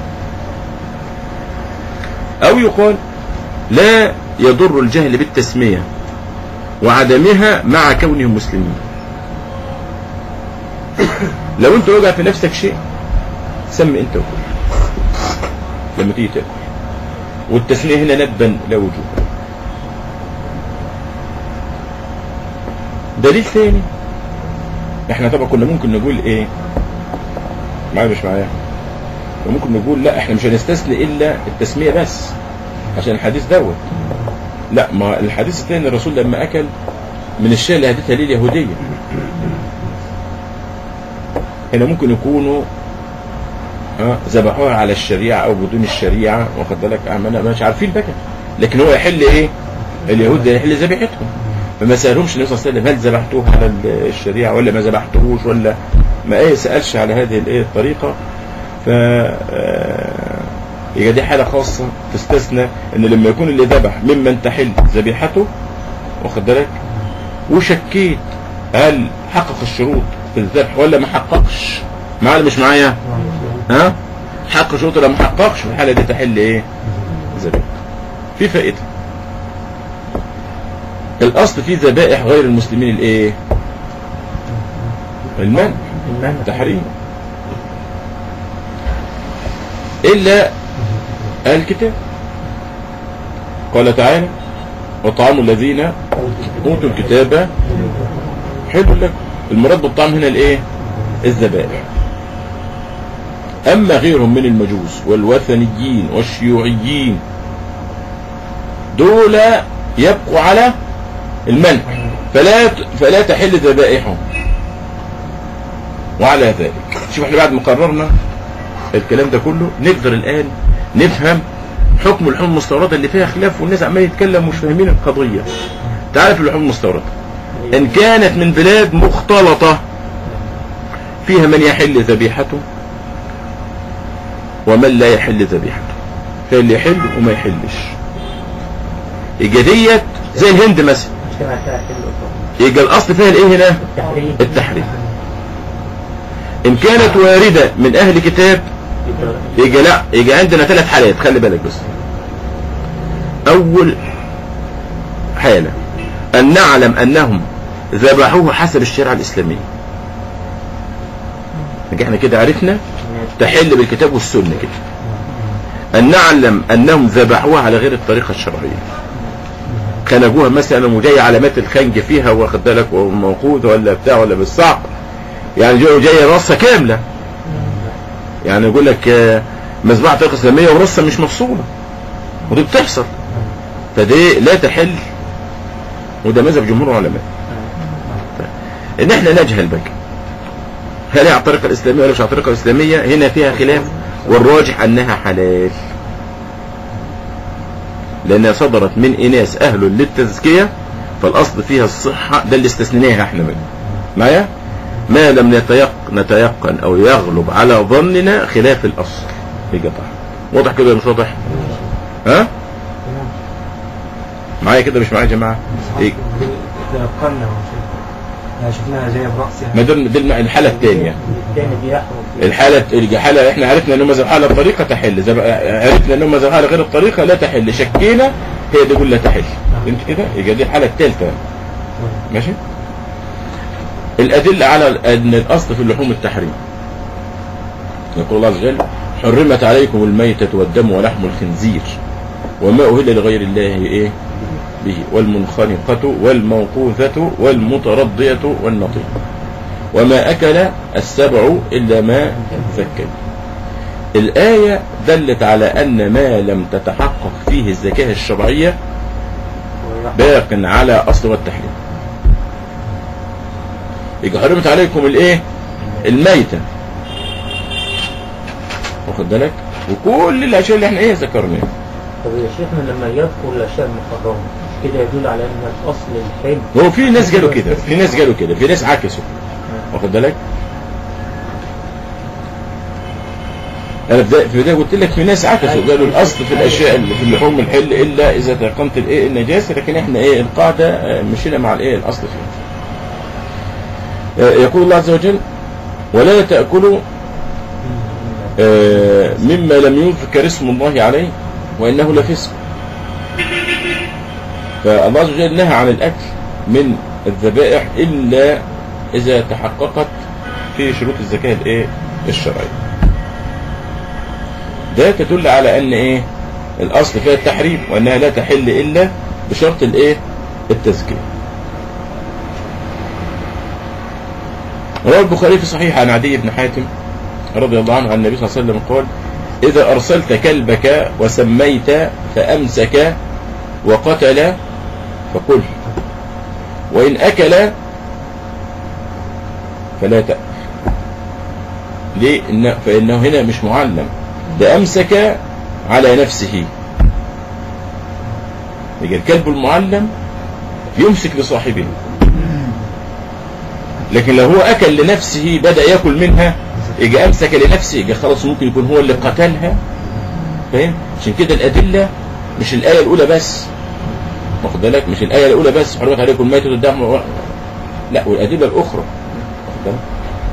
او يقال لا يضر الجهل بالتسمية وعدمها مع كونهم مسلمين لو انت وقع في نفسك شيء سمي انت وكل لما تيجي تاكل والتسميه هنا ندبا لا وجوبا دليل ثاني احنا طبعا كنا ممكن نقول ايه معايا مش معايا ممكن نقول لا احنا مش هنستثني الا التسميه بس عشان الحديث دوت لا ما الحديث الثاني الرسول لما اكل من الشيء اللي هدتها ليه اليهوديه هنا ممكن يكونوا ها ذبحوها على الشريعه او بدون الشريعه واخد بالك انا مش عارفين بقى لكن هو يحل ايه اليهود ده يحل ذبيحتهم فما سالهمش النبي صلى الله عليه وسلم هل ذبحتوه على الشريعه ولا ما ذبحتوهوش ولا ما ايه سالش على هذه الايه الطريقه ف يبقى دي حاله خاصه تستثنى ان لما يكون اللي ذبح ممن تحل ذبيحته واخد بالك وشكيت هل حقق الشروط في الذبح ولا ما حققش معايا مش معايا ها حقق شروط ولا ما حققش في الحاله دي تحل ايه ذبيحه في فائده الاصل في ذبائح غير المسلمين الايه المنع تحريم الا الكتاب قال تعالى وطعام الذين اوتوا الكتاب حلو لكم المراد بالطعام هنا الايه الذبائح اما غيرهم من المجوس والوثنيين والشيوعيين دول يبقوا على المنع فلا فلا تحل ذبائحهم وعلى ذلك شوف احنا بعد ما قررنا الكلام ده كله نقدر الان نفهم حكم اللحوم المستورده اللي فيها خلاف والناس عمال يتكلم مش فاهمين القضيه تعرف اللحوم المستورده ان كانت من بلاد مختلطه فيها من يحل ذبيحته ومن لا يحل ذبيحته فاللي يحل وما يحلش يبقى ديت زي الهند مثلا يبقى الاصل فيها الايه هنا التحريم ان كانت وارده من اهل كتاب يجي لا يجي عندنا ثلاث حالات خلي بالك بس اول حالة ان نعلم انهم ذبحوه حسب الشريعة الاسلامية يجي احنا كده عرفنا تحل بالكتاب والسنة كده ان نعلم انهم ذبحوها على غير الطريقة الشرعية خنجوها مثلا وجاي علامات الخنج فيها واخد بالك وموقود ولا بتاع ولا بالصعب يعني جاي جاي راسها كاملة يعني يقول لك آه، مذبحة طريقة إسلامية ورصة مش مفصولة ودي بتحصل فدي لا تحل وده مذهب جمهور العلماء ان احنا نجهل بقى هل هي على الطريقة الإسلامية ولا مش على الطريقة الإسلامية هنا فيها خلاف والراجح أنها حلال لأنها صدرت من إناس أهل للتزكية فالأصل فيها الصحة ده اللي استثنيناها احنا منه معايا ما لم نتيق نتيقن أو يغلب على ظننا خلاف الأصل في قطع واضح كده ولا مش واضح ها معايا كده مش معايا يا جماعة إيه؟ تيقنا شفناها جايه براسها ما دول دول الحالة الثانية الثاني بيحرم الحالة الحالة احنا عرفنا انه مذهب حالة الطريقة تحل زي ما- عرفنا انه مذهب حالة غير الطريقة لا تحل شكينا هي دي لا تحل فهمت كده يبقى دي الحالة الثالثة ماشي الأدلة على أن الأصل في اللحوم التحريم يقول الله عز وجل حرمت عليكم الميتة والدم ولحم الخنزير وما أهل لغير الله إيه به والمنخنقة والموقوذة والمترضية والنطيقة وما أكل السبع إلا ما ذكر الآية دلت على أن ما لم تتحقق فيه الزكاة الشرعية باق على أصل والتحريم يبقى حرمت عليكم الايه الميتة واخد بالك وكل الاشياء اللي احنا ايه ذكرناها طب يا شيخنا لما يذكر الاشياء المحرمه مش كده يدل على ان الاصل الحل هو في ناس قالوا كده في ناس قالوا كده في ناس عكسوا واخد بالك انا في بداية- في البدايه قلت لك في ناس عكسوا قالوا الاصل في الاشياء اللي في اللحوم الحل الا اذا تيقنت الايه النجاسه لكن احنا ايه القاعده آه، مشينا مع الايه الاصل فيها آه، يقول الله عز وجل ولا تاكلوا آه، مما لم يذكر اسم الله عليه وانه لفسق فالله عز وجل نهى عن الاكل من الذبائح الا اذا تحققت في شروط الزكاه الايه الشرعيه ده تدل على ان ايه الاصل فيها التحريم وانها لا تحل الا بشرط الايه التزكيه روى البخاري في صحيح عن عدي بن حاتم رضي الله عنه عن النبي صلى الله عليه وسلم قال إذا أرسلت كلبك وسميت فأمسك وقتل فقل وإن أكل فلا تأكل ليه إن فإنه هنا مش معلم ده أمسك على نفسه يجي الكلب المعلم يمسك لصاحبه لكن لو هو أكل لنفسه بدأ يأكل منها يجي أمسك لنفسه يجي خلاص ممكن يكون هو اللي قتلها فاهم عشان كده الأدلة مش الآية الأولى بس واخد بالك مش الآية الأولى بس حرمت عليكم الميتة والدم و... لا والأدلة الأخرى واخد بالك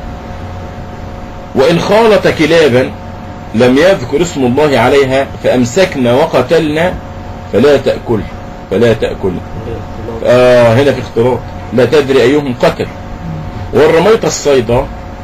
وإن خالط كلابا لم يذكر اسم الله عليها فأمسكنا وقتلنا فلا تأكل فلا تأكل آه هنا في اختلاط لا تدري أيهم قتل وإن رميت الصيد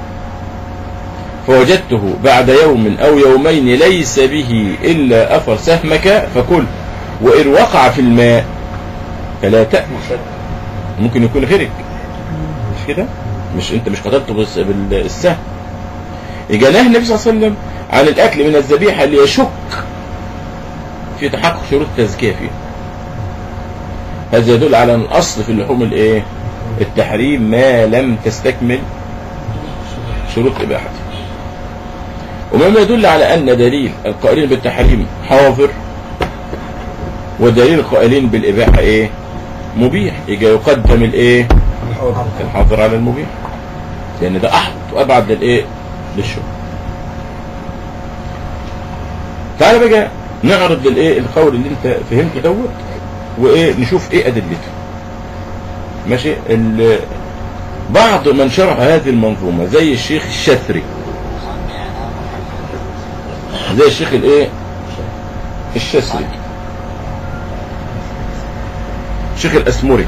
فوجدته بعد يوم أو يومين ليس به إلا أثر سهمك فكل وإن وقع في الماء فلا تأكل ممكن يكون غرق مش كده مش انت مش قتلته بس- بالسهم يجي نهى النبي صلى الله عليه وسلم عن الاكل من الذبيحه اللي يشك في تحقق شروط التزكيه فيها هذا يدل على ان الاصل في اللحوم الايه التحريم ما لم تستكمل شروط اباحته ومما يدل على ان دليل القائلين بالتحريم حاضر ودليل القائلين بالاباحه ايه مبيح يجي يقدم الايه الحاضر على المبيح لان ده احط وابعد للايه للشرب تعال بقى نعرض للايه القول اللي انت فهمته دوت وايه نشوف ايه ادلته ماشي ال- بعض من شرح هذه المنظومه زي الشيخ الشثري زي الشيخ الايه الشثري الشيخ الاسمري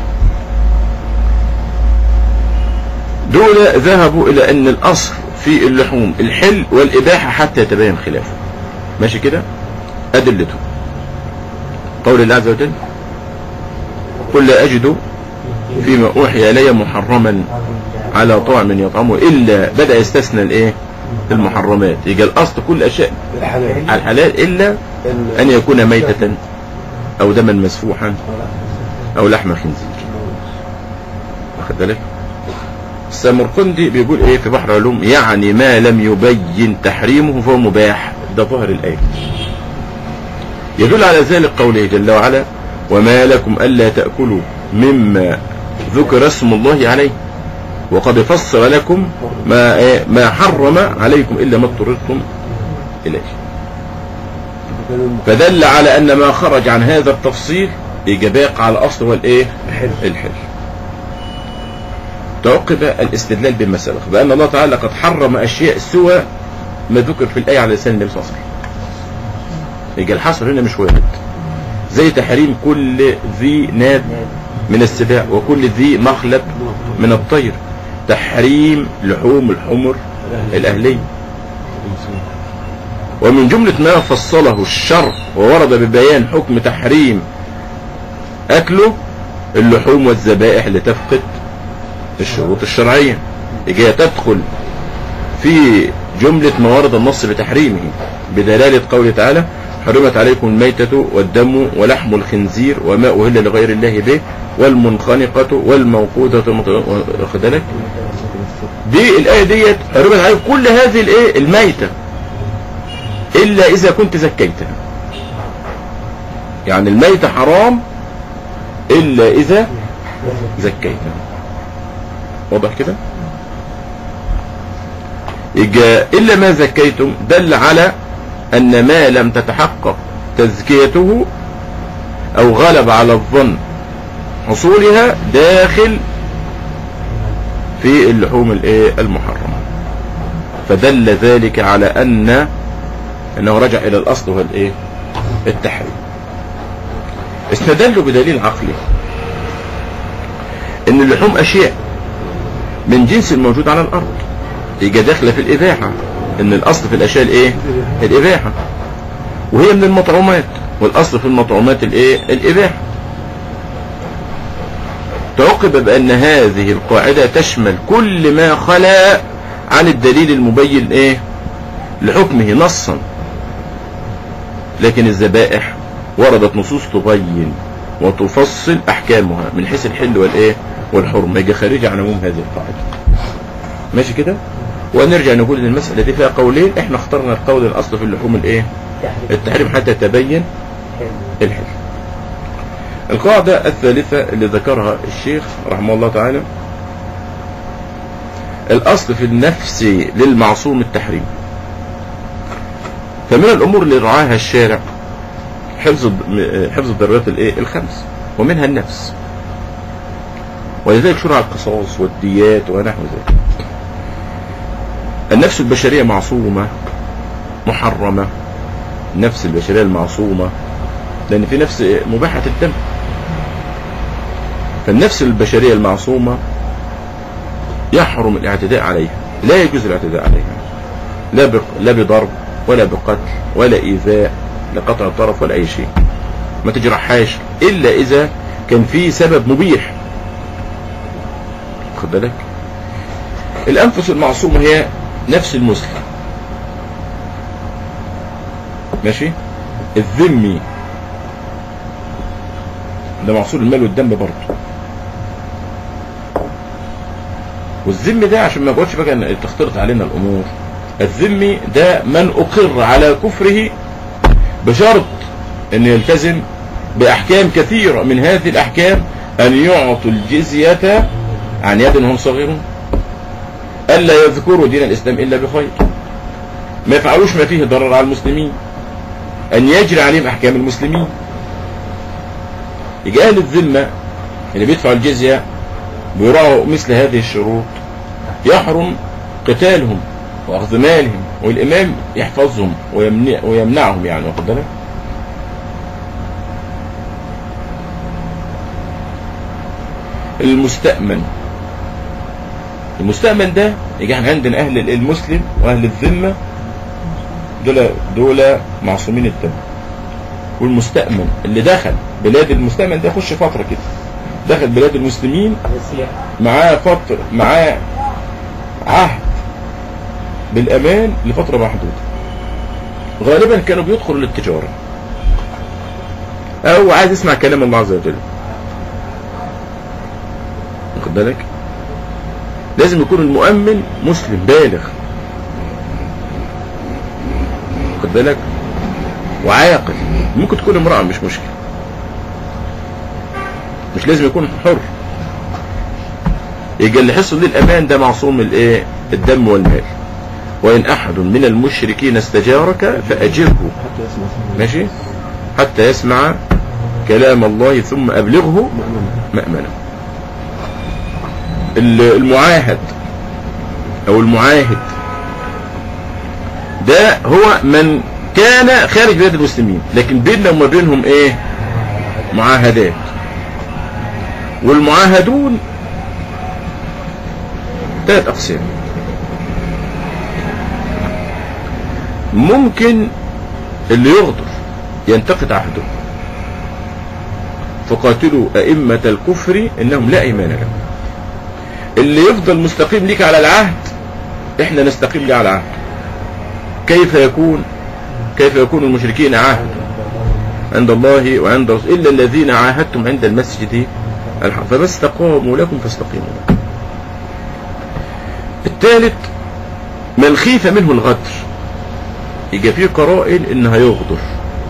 دول ذهبوا الى ان الاصل في اللحوم الحل والاباحه حتى يتبين خلافه ماشي كده ادلته قول الله عز وجل قل لا اجد فيما اوحي الي محرما على طعم يطعمه الا بدا يستثنى الايه المحرمات يبقى الاصل كل اشياء الحلال على الحلال الا ان يكون ميتة او دما مسفوحا او لحم خنزير واخد بالك السمرقندي بيقول ايه في بحر علوم يعني ما لم يبين تحريمه فهو مباح ده ظاهر الايه يدل على ذلك قوله جل وعلا وما لكم الا تاكلوا مما ذكر اسم الله عليه وقد فسر لكم ما إيه ما حرم عليكم الا ما اضطررتم اليه فدل على ان ما خرج عن هذا التفصيل يبقى باق على الاصل هو الايه الحل تعقب الاستدلال بما سبق بان الله تعالى قد حرم اشياء سوى ما ذكر في الايه على لسان النبي صلى الله عليه وسلم يبقى الحصر هنا مش وارد زي تحريم كل ذي ناب من السباع وكل ذي مخلب من الطير تحريم لحوم الحمر الاهليه ومن جملة ما فصله الشرع وورد ببيان حكم تحريم أكله اللحوم والذبائح اللي تفقد الشروط الشرعية يجي تدخل في جملة ما ورد النص بتحريمه بدلالة قوله تعالى حرمت عليكم الميتة والدم ولحم الخنزير وما أهل لغير الله به والمنخنقة والموقوذة والمط- واخد بالك دي الآية ديت حرمت عليكم كل هذه الإيه الميتة إلا إذا كنت زكيتها يعني الميتة حرام إلا إذا زكيتها واضح كده يجا إلا ما زكيتم دل على أن ما لم تتحقق تزكيته أو غلب على الظن حصولها داخل في اللحوم الايه المحرمة فدل ذلك على أن أنه رجع إلى الأصل وهو الايه التحريم استدلوا بدليل عقلي ان اللحوم اشياء من جنس الموجود على الارض يبقى داخله في الاباحه ان الاصل في الاشياء الايه الاباحه وهي من المطعومات والاصل في المطعومات الايه الاباحه تعقب بان هذه القاعده تشمل كل ما خلا عن الدليل المبين ايه لحكمه نصا لكن الذبائح وردت نصوص تبين وتفصل احكامها من حيث الحل والايه والحرمه يجي خارجه عن عموم هذه القاعده ماشي كده ونرجع نقول ان المساله دي فيها قولين احنا اخترنا القول الاصل في اللحوم الايه التحريم حتى تبين الحل القاعده الثالثه اللي ذكرها الشيخ رحمه الله تعالى الاصل في النفس للمعصوم التحريم فمن الامور اللي رعاها الشارع حفظ الض- حفظ الضرورات الايه الخمس ومنها النفس ولذلك شرع القصاص والديات ونحو ذلك النفس البشرية معصومة محرمة النفس البشرية المعصومة لأن في نفس مباحة الدم فالنفس البشرية المعصومة يحرم الاعتداء عليها لا يجوز الاعتداء عليها لا بق... لا بضرب ولا بقتل ولا إيذاء لا قطع طرف ولا أي شيء ما تجرحهاش إلا إذا كان في سبب مبيح خد بالك الأنفس المعصومة هي نفس المسلم ماشي الذمي ده معصول المال والدم برضه والذمي ده عشان ما نقولش بقى ان تختلط علينا الامور الذمي ده من اقر على كفره بشرط ان يلتزم باحكام كثيره من هذه الاحكام ان يعطوا الجزيه عن يد وهم صغيرون الا يذكروا دين الاسلام الا بخير ما يفعلوش ما فيه ضرر على المسلمين ان يجري عليهم احكام المسلمين يجي اهل الذمه اللي بيدفعوا الجزيه بيراعوا مثل هذه الشروط يحرم قتالهم واخذ مالهم والامام يحفظهم ويمنع ويمنعهم يعني واخد بالك المستأمن المستأمن ده يجي احنا عندنا اهل المسلم واهل الذمه دول دول معصومين الدم والمستأمن اللي دخل بلاد المستأمن ده يخش فتره كده دخل بلاد المسلمين السياحة معاه فترة معاه عهد بالامان لفتره محدوده غالبا كانوا بيدخلوا للتجاره او عايز يسمع كلام الله عز وجل واخد بالك لازم يكون المؤمن مسلم بالغ واخد بالك وعاقل ممكن تكون امرأة مش مشكلة مش لازم يكون حر يجي اللي يحصل ليه الأمان ده معصوم الايه الدم والمال وإن أحد من المشركين استجارك فأجره حتى يسمع ماشي حتى يسمع كلام الله ثم أبلغه مأمنه ال- المعاهد أو المعاهد ده هو من كان خارج بلاد المسلمين لكن بيننا وما بينهم ايه معاهدات والمعاهدون ثلاث أقسام ممكن اللي يغدر ينتقد عهده فقاتلوا أئمة الكفر إنهم لا إيمان لهم اللي يفضل مستقيم ليك على العهد احنا نستقيم ليه على العهد كيف يكون كيف يكون المشركين عهد عند الله وعند رسول إلا الذين عاهدتم عند المسجد الحرام فما استقاموا لكم فاستقيموا لهم الثالث من خيف منه الغدر يجي فيه قرائن انها يغدر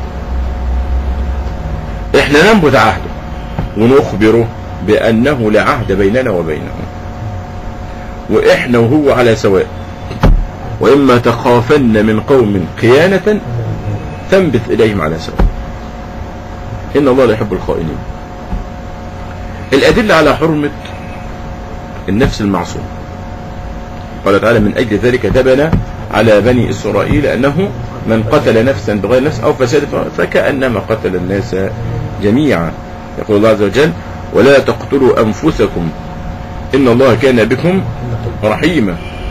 احنا ننبذ عهده ونخبره بانه لا عهد بيننا وبينه واحنا وهو على سواء واما تخافن من قوم خيانة فانبث اليهم على سواء ان الله لا يحب الخائنين الادلة على حرمة النفس المعصوم قال تعالى من اجل ذلك تبنى على بني اسرائيل انه من قتل نفسا بغير نفس او فساد فكانما قتل الناس جميعا يقول الله عز وجل ولا تقتلوا انفسكم ان الله كان بكم رحيما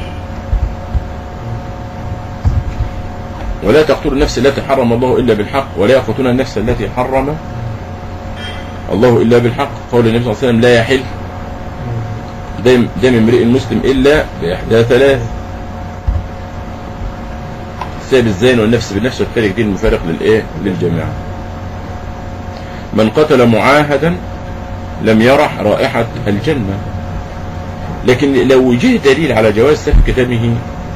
ولا تقتلوا النفس التي حرم الله الا بالحق ولا يقتلون النفس التي حرم الله الا بالحق قول النبي صلى الله عليه وسلم لا يحل دم دم امرئ مسلم الا باحدى ثلاث الساب الزين والنفس بالنفس والتارك دين المفارق للايه للجماعه من قتل معاهدا لم يرح رائحة الجنة لكن لو جه دليل على جواز سفك دمه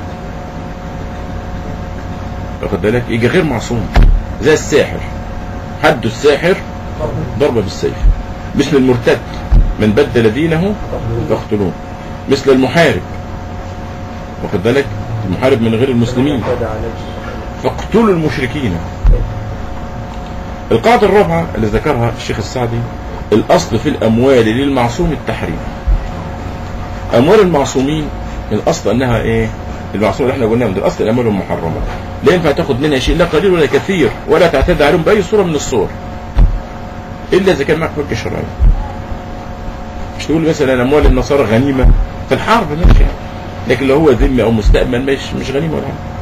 واخد بالك يجي غير معصوم زي الساحر حد الساحر ضربة بالسيف مثل المرتد من بدل دينه فاقتلوه مثل المحارب واخد بالك المحارب من غير المسلمين فاقتلوا المشركين القاعدة الرابعة اللي ذكرها الشيخ السعدي الأصل في الأموال للمعصوم التحريم أموال المعصومين الأصل أنها إيه المعصوم اللي احنا قلناه من الأصل الأموال المحرمة لا ينفع تاخد منها شيء لا قليل ولا كثير ولا تعتدى عليهم بأي صورة من الصور إلا إذا كان معك حجة شرعية مش تقول مثلا أموال النصارى غنيمة في الحرب ماشي لكن لو هو ذمة أو مستأمن مش مش غنيمة ولا حاجة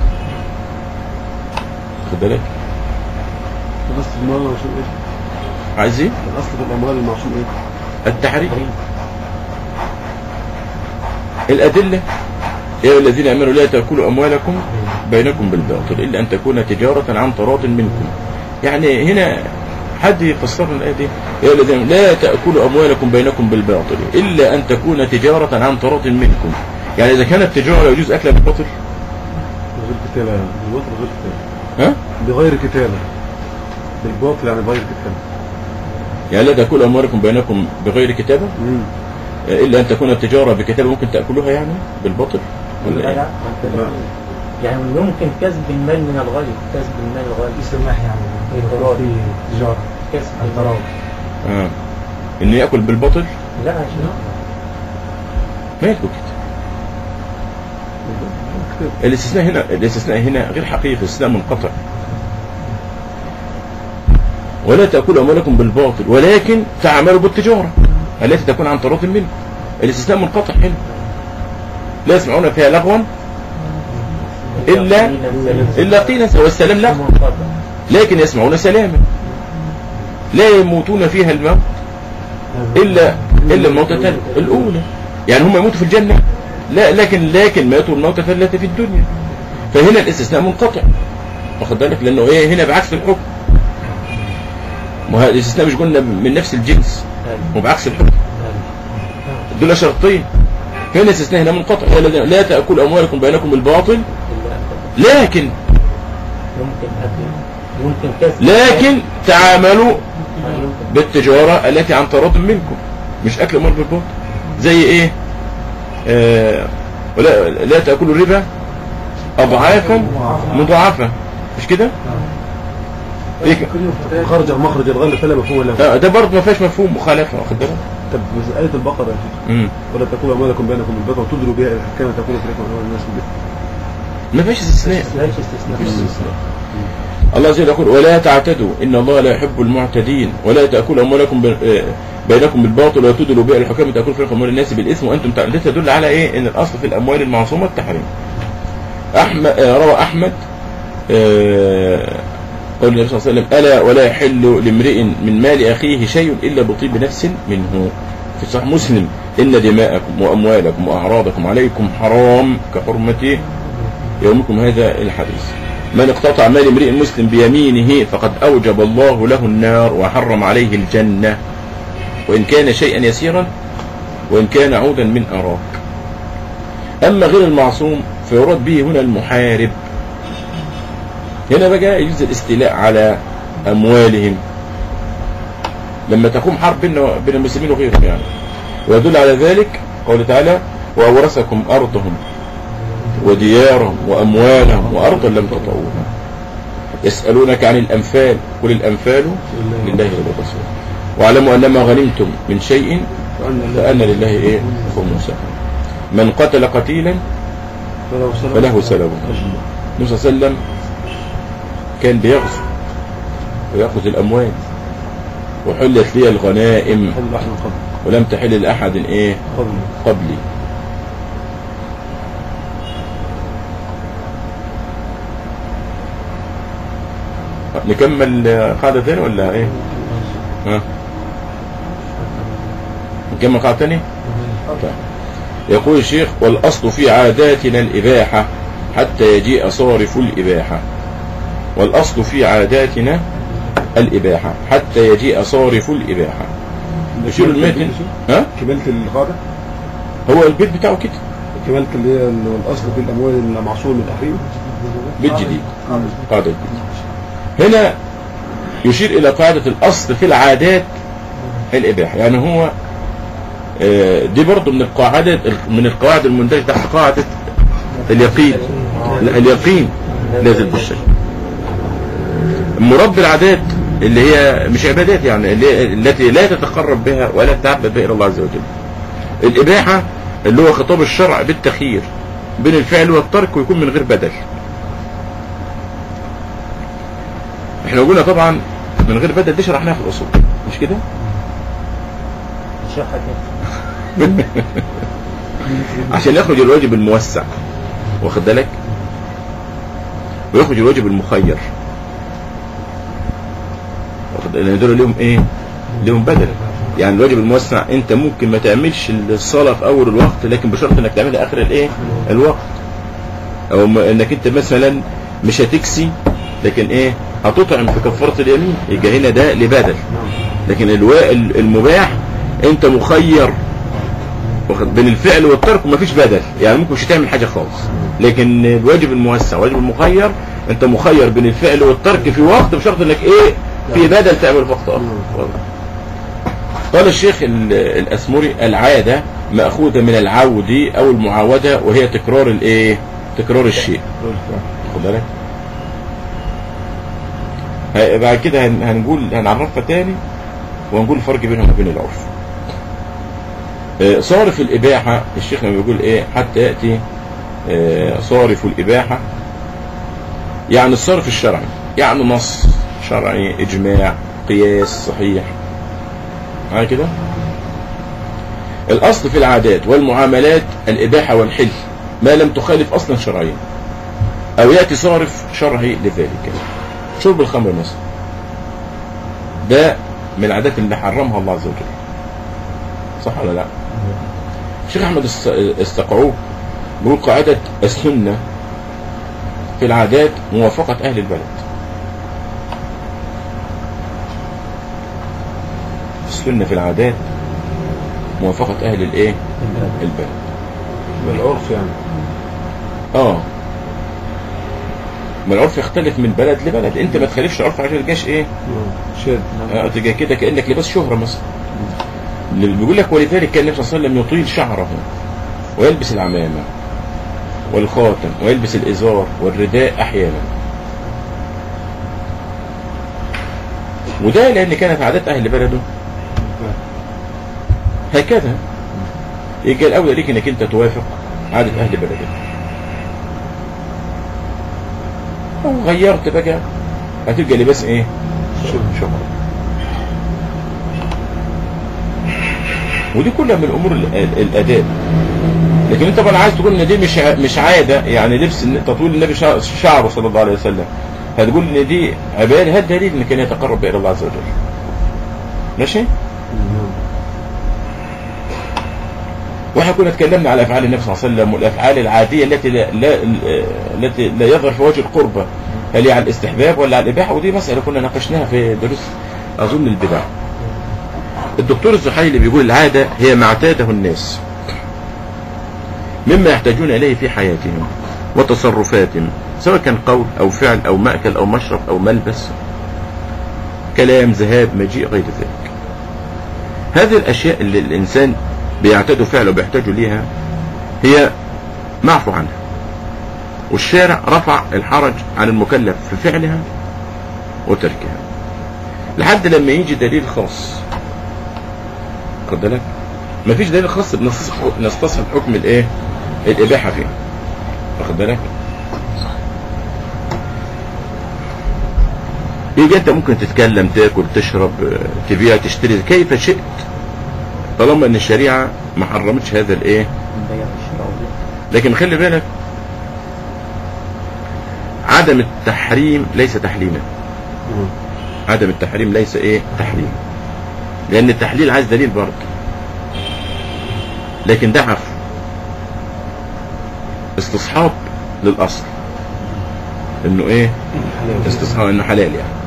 خد بالك الأصل في المال المعصوم إيه؟ عايز ايه؟ الأصل في الأموال المعصوم إيه؟ التحريم الأدلة يا أيها الذين آمنوا لا تأكلوا أموالكم بينكم بالباطل إلا أن تكون تجارة عن تراض منكم يعني هنا حد يفسر الآية دي يا أيها الذين لا تأكلوا أموالكم بينكم بالباطل إلا أن تكون تجارة عن تراض منكم يعني إذا كانت تجارة يجوز أكلها بالباطل بغير كتالة يعني. بالباطل غير كتالة ها؟ بغير كتالة بالباطل يعني بغير كتالة يعني لا تأكلوا أموالكم بينكم بغير كتابة مم. إلا أن تكون التجارة بكتابة ممكن تأكلوها يعني بالباطل ولا لا إيه؟ لا يعني يمكن كسب المال من الغير كسب المال الغير يسمح يعني يكون في تجارة كسب عن المال تراض آه. إنه يأكل بالباطل لا عشان ما يكون كده الاستثناء هنا الاستثناء هنا غير حقيقي استثناء منقطع ولا تأكلوا أموالكم بالباطل ولكن تعملوا بالتجارة التي تكون عن طرف منكم الاستثناء منقطع هنا لا يسمعون فيها لغوا إلا إلا قيلا والسلام لغو لكن يسمعون سلاما لا يموتون فيها الموت إلا إلا الموتة الأولى يعني هم يموتوا في الجنة لا لكن لكن ماتوا الموت فلت في الدنيا فهنا الاستثناء منقطع واخد بالك لانه ايه هنا بعكس الحكم ما هو الاستثناء مش قلنا من نفس الجنس وبعكس الحكم دول شرطين هنا الاستثناء هنا منقطع يا الذين- لا تاكلوا اموالكم بينكم بالباطل لكن ممكن أكل ممكن كسب لكن تعاملوا آه، يمكن. بالتجارة التي عن تراض منكم مش أكل أموال بالباطل زي إيه آه ولا لا تأكلوا الربا أضعافا مضاعفة مش كده إيه ك- خرج عن مخرج الغل فلا مفهوم له آه ده برضه ما فيهاش مفهوم مخالفة واخد بالك طب بس آية البقرة يا شيخ مم. ولا تكونوا أموالكم بينكم بالباطل وتدلوا بها إلى الحكام تكونوا فريقا من أموال الناس بالباطل ما فيش استثناء مفيش استثناء الله عز وجل يقول ولا تعتدوا إن الله لا يحب المعتدين ولا تأكلوا أموالكم ب- آه، بينكم بالباطل ولا تدلوا بها الحكام تأكلوا فريق أموال الناس بالإثم وأنتم تعلمون ده تدل على إيه إن الأصل في الأموال المعصومة التحريم أحمد آه، روى أحمد آه، قول النبي صلى الله عليه وسلم ألا ولا يحل لامرئ من مال أخيه شيء إلا بطيب نفس منه في صحيح مسلم إن دماءكم وأموالكم وأعراضكم عليكم حرام كحرمة يومكم هذا الحديث من اقتطع مال امرئ مسلم بيمينه فقد أوجب الله له النار وحرم عليه الجنة وإن كان شيئا يسيرا وإن كان عودا من أراك أما غير المعصوم فيراد به هنا المحارب هنا بقى يجوز الاستيلاء على أموالهم لما تقوم حرب بين بين المسلمين وغيرهم يعني ويدل على ذلك قوله تعالى وأورثكم أرضهم وديارهم وأموالهم وأرضا لم تطعوها يسألونك عن الأنفال قل الأنفال لله وللرسول واعلموا أن ما غنمتم من شيء فأن لله إيه خمسه من قتل قتيلا فله سلب النبي صلى الله عليه وسلم كان بيغزو ويأخذ الأموال وحلت لي الغنائم حل أحد قبل ولم تحل لأحد إيه قبل قبلي نكمل قاعدة ثانية ولا ايه ها نكمل قاعدة ثانية طيب. يقول الشيخ والأصل في عاداتنا الإباحة حتى يجيء صارف الإباحة والأصل في عاداتنا الإباحة حتى يجيء صارف الإباحة يشير المتن ها كمالة القاعدة هو البيت بتاعه كده كمالة اللي هي اللي هو الأصل في الأموال المعصوم من التحريم بيت جديد قاعدة جديدة هنا يشير إلى قاعدة الأصل في العادات الإباحة يعني هو آه، دي برضو من القواعد من القواعد المندرجة تحت قاعدة اليقين لا، اليقين لازم بالشك مربي العادات اللي هي مش عبادات يعني اللي هي التي لا تتقرب بها ولا تتعبد بها إلى الله عز وجل الإباحة اللي هو خطاب الشرع بالتخيير بين الفعل والترك ويكون من غير بدل احنا قلنا طبعا من غير بدل دي شرحناها في الأصول مش كده نشرحها كده عشان يخرج الواجب الموسع واخد بالك ويخرج الواجب المخير واخد لان دول ليهم ايه ليهم بدل يعني الواجب الموسع انت ممكن ما تعملش الصلاه في اول الوقت لكن بشرط انك تعملها اخر الايه الوقت او م- انك انت مثلا مش هتكسي لكن ايه هتطعم في كفاره اليمين يبقى هنا ده لبدل لكن الوا- المباح انت مخير واخد بين الفعل والترك ومفيش بدل يعني ممكن مش تعمل حاجه خالص لكن الواجب الموسع والواجب المخير انت مخير بين الفعل والترك في وقت بشرط انك ايه في بدل تعمل في وقت اخر قال الشيخ ال- الاسمري العاده ماخوذه من العود او المعاوده وهي تكرار الايه تكرار الشيء خد بالك ه- بعد كده هن- هنقول هنعرفها تاني وهنقول الفرق بينهم وبين العرف آه، صارف الإباحة الشيخ لما بيقول إيه حتى يأتي آه، صارف الإباحة يعني الصرف الشرعي يعني نص شرعي إجماع قياس صحيح معايا كده الأصل في العادات والمعاملات الإباحة والحل ما لم تخالف أصلا شرعيا أو يأتي صارف شرعي لذلك شرب الخمر مثلا ده من العادات اللي حرمها الله عز وجل صح ولا لا الشيخ احمد الس- السقعوك بيقول قاعدة السنة في العادات موافقة أهل البلد السنة في العادات موافقة أهل الإيه؟ البلد بالعرف يعني اه ما العرف يختلف من بلد لبلد انت ما تخالفش العرف عشان تجيش ايه آه. شاد آه، تجي كده كانك لباس شهره مثلا اللي بيقول لك ولذلك كان النبي صلى الله عليه وسلم يطيل شعره ويلبس العمامه والخاتم ويلبس الازار والرداء احيانا وده لان كانت عادات اهل بلده هكذا يجي الاولى ليك انك انت توافق عاده اهل بلدك لو غيرت بقى هتبقى لباس ايه شهر ودي كلها من امور ال- ال- الاداب لكن انت طبعا عايز تقول ان دي مش ع- مش عاده يعني لبس إن- تطويل النبي شع- شعره صلى الله عليه وسلم هتقول ان دي عباده هذا دليل ان كان يتقرب الى الله عز وجل ماشي نعم. واحنا كنا اتكلمنا على افعال النبي صلى الله عليه وسلم والافعال العاديه التي لا, لا التي لا يظهر في وجه القربة هل هي على الاستحباب ولا على الاباحه ودي مساله كنا ناقشناها في دروس اظن البدع الدكتور الزحيلي بيقول العاده هي ما اعتاده الناس مما يحتاجون اليه في حياتهم وتصرفاتهم سواء كان قول او فعل او ماكل او مشرب او ملبس كلام ذهاب مجيء غير ذلك هذه الاشياء اللي الانسان بيعتادوا فعله وبيحتاجوا ليها هي معفو عنها والشارع رفع الحرج عن المكلف في فعلها وتركها لحد لما يجي دليل خاص خد بالك مفيش دليل خاص بنستصحب نستصحب حكم الايه الاباحه فيه واخد بالك يجي انت ممكن تتكلم تاكل تشرب آه، تبيع تشتري كيف شئت طالما ان الشريعه ما حرمتش هذا الايه البيع والشراء لكن خلي بالك عدم التحريم ليس تحليلا آه. عدم التحريم ليس ايه تحريم لان التحليل عايز دليل برضه لكن ده عفو استصحاب للاصل انه ايه استصحاب انه حلال يعني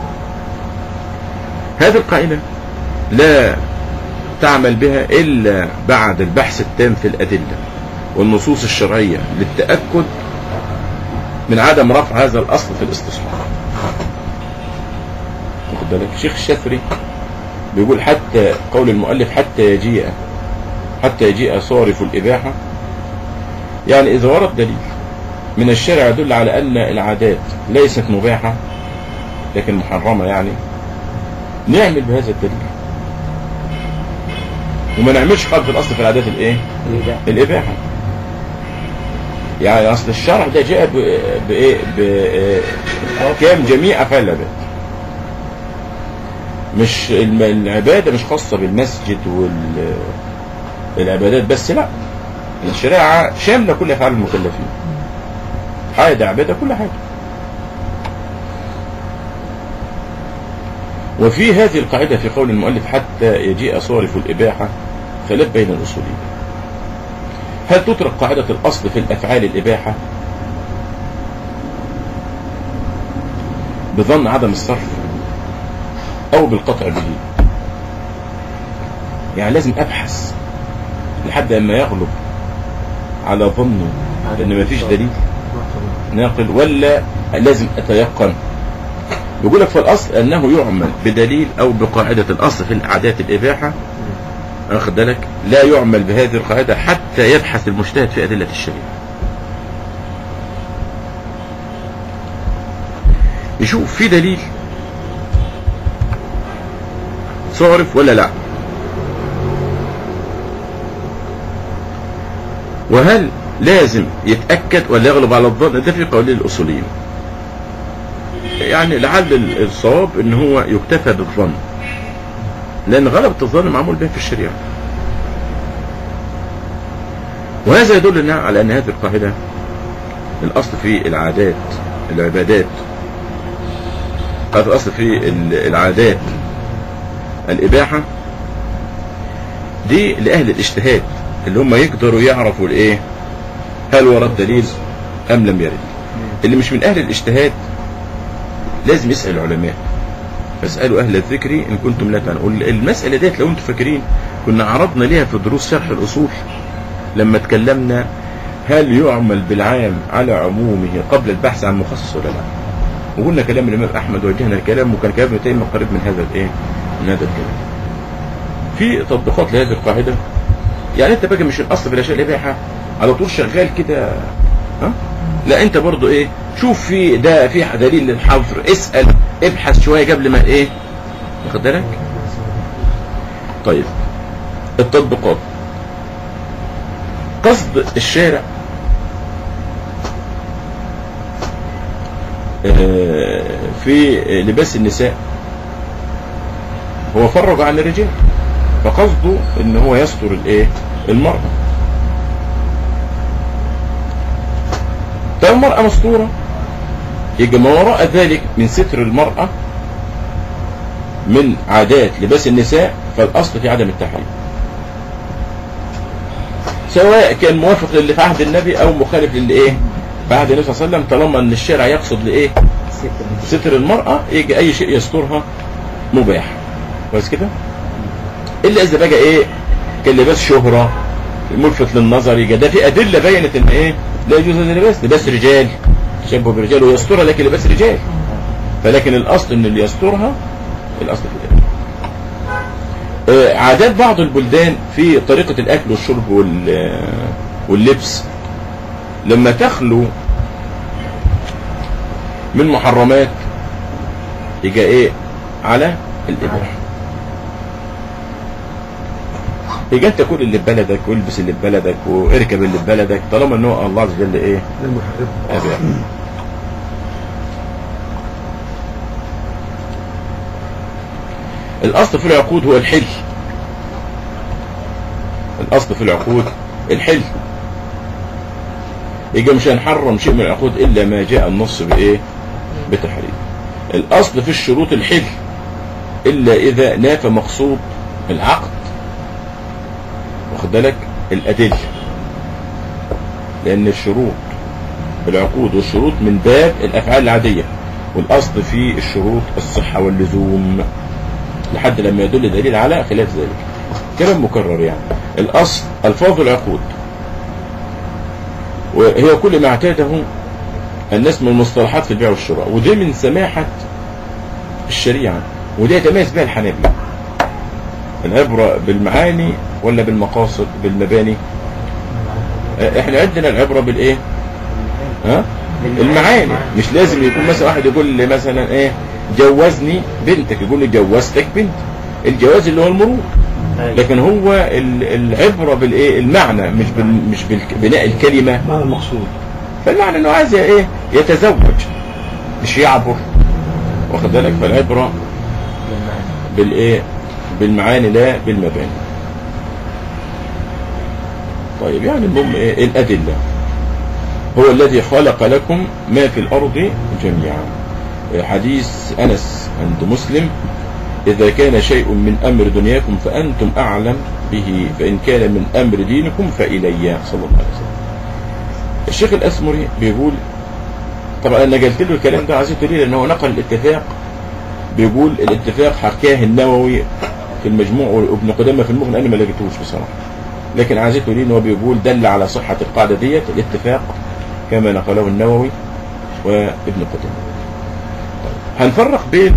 هذه القاعده لا تعمل بها الا بعد البحث التام في الادله والنصوص الشرعيه للتاكد من عدم رفع هذا الاصل في الاستصحاب واخد بالك الشيخ الشافعي بيقول حتى قول المؤلف حتى يجيء حتى يجيء صارف الإباحة يعني إذا ورد دليل من الشارع يدل على أن العادات ليست مباحة لكن محرمة يعني نعمل بهذا الدليل وما نعملش خلف الأصل في العادات الإيه؟ الإباحة الإباحة يعني أصل الشرع ده جاء ب- بإيه بأحكام جميع أفعال العباد مش الم- العبادة مش خاصة بالمسجد والعبادات بس لا الشريعة شاملة كل أفعال المكلفين عادة عبادة كل حاجة وفي هذه القاعدة في قول المؤلف حتى يجيء صارف الإباحة خلاف بين الأصولين هل تترك قاعدة الأصل في الأفعال الإباحة بظن عدم الصرف أو بالقطع به يعني لازم أبحث لحد أما يغلب على ظني أن مفيش دليل ناقل ولا لازم أتيقن يقول لك في الأصل أنه يعمل بدليل أو بقاعدة الأصل في العادات الإباحة واخد بالك لا يعمل بهذه القاعدة حتى يبحث المجتهد في أدلة الشريعة يشوف في دليل صارف ولا لا وهل لازم يتأكد ولا يغلب على الظن ده في قولي الأصوليين يعني لعل ال- الصواب ان هو يكتفى بالظن لان غلبة الظن معمول به في الشريعة وهذا يدلنا على ان هذه القاعدة الاصل في العادات العبادات هذا الاصل في ال- العادات الاباحة دي لاهل الاجتهاد اللي هم يقدروا يعرفوا الايه هل ورد دليل ام لم يرد اللي مش من اهل الاجتهاد لازم يسال العلماء فاسالوا اهل الذكر ان كنتم لا تعلمون المساله ديت لو انتم فاكرين كنا عرضنا ليها في دروس شرح الاصول لما تكلمنا هل يعمل بالعام على عمومه قبل البحث عن مخصص ولا لا وقلنا كلام الامام احمد وجهنا الكلام وكان كلام ابن تيميه قريب من هذا الايه من هذا الكلام في تطبيقات لهذه القاعده يعني انت بقى مش الاصل في الاشياء الاباحه على طول شغال كده ها لا انت برضو ايه شوف في ده في دليل للحظر اسال ابحث شويه قبل ما ايه واخد بالك طيب التطبيقات قصد الشارع آه، في لباس النساء هو فرج عن الرجال فقصده ان هو يستر الايه المرأة طيب المرأة مستورة يبقى ما وراء ذلك من ستر المرأة من عادات لباس النساء فالأصل في عدم التحريم سواء كان موافق للي في عهد النبي أو مخالف للي إيه في عهد النبي صلى الله عليه وسلم طالما أن الشارع يقصد لإيه ستر المرأة يجي أي شيء يسترها مباح كويس كده إلا إذا بقى إيه كان لباس شهرة ملفت للنظر يجي ده في أدلة بينت إن إيه لا يجوز هذا اللباس لباس رجال تشبه بالرجال ويسترها لكن لباس رجال فلكن الأصل إن اللي يسترها الأصل في ذلك آه، عادات بعض البلدان في طريقة الأكل والشرب وال- واللبس لما تخلو من محرمات يجي ايه على الإباحة يجي انت كل اللي في بلدك والبس اللي في بلدك واركب اللي في بلدك طالما ان هو الله عز وجل ايه المحرم أباح الأصل في العقود هو الحل الأصل في العقود الحل يبقى مش هنحرم شيء من العقود إلا ما جاء النص بإيه بتحريم الأصل في الشروط الحل إلا إذا نافى مقصود العقد واخد بالك الأدلة لأن الشروط العقود والشروط من باب الأفعال العادية والأصل في الشروط الصحة واللزوم لحد لما يدل دليل على خلاف ذلك كلام مكرر يعني الأصل ألفاظ العقود وهي كل ما اعتاده الناس من المصطلحات في البيع والشراء ودي من سماحة الشريعة ودي يتميز بها الحنابلة العبرة بالمعاني ولا بالمقاصد بالمباني اه، احنا عندنا العبرة بالايه ها المعاني مش لازم يكون مثلا واحد يقول لي مثلا ايه جوزني بنتك يقول لي جوزتك بنت الجواز اللي هو المرور لكن هو ال- العبرة بالايه المعنى مش بال مش ببناء الكلمة ما المقصود فالمعنى انه عايز ايه يتزوج مش يعبر واخد بالك فالعبرة بالايه بالمعاني لا بالمباني طيب يعني المهم ايه الادله هو الذي خلق لكم ما في الارض جميعا حديث انس عند مسلم اذا كان شيء من امر دنياكم فانتم اعلم به فان كان من امر دينكم فالي صلى الله عليه وسلم الشيخ الاسمري بيقول طبعا انا قلت له الكلام ده عايز دليل ان هو نقل الاتفاق بيقول الاتفاق حكاه النووي في المجموع وابن قدامه في المغني انا ما لقيتهوش بصراحه لكن عايزته ليه ان هو بيقول دل على صحه القاعده ديت الاتفاق كما نقله النووي وابن قدامه طيب. هنفرق بين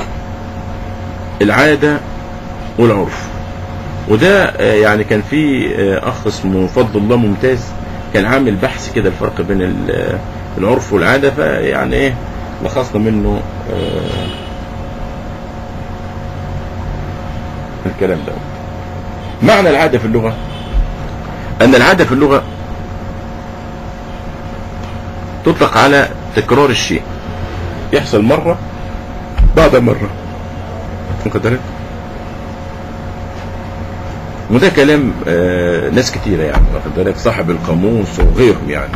العاده والعرف وده آه، يعني كان في آه، اخ اسمه فضل الله ممتاز كان عامل بحث كده الفرق بين ال- آه، العرف والعاده فيعني ايه لخصنا منه آه، الكلام ده معنى العادة في اللغة أن العادة في اللغة تطلق على تكرار الشيء يحصل مرة بعد مرة واخد بالك؟ وده كلام آه ناس كتيرة يعني واخد بالك صاحب القاموس وغيرهم يعني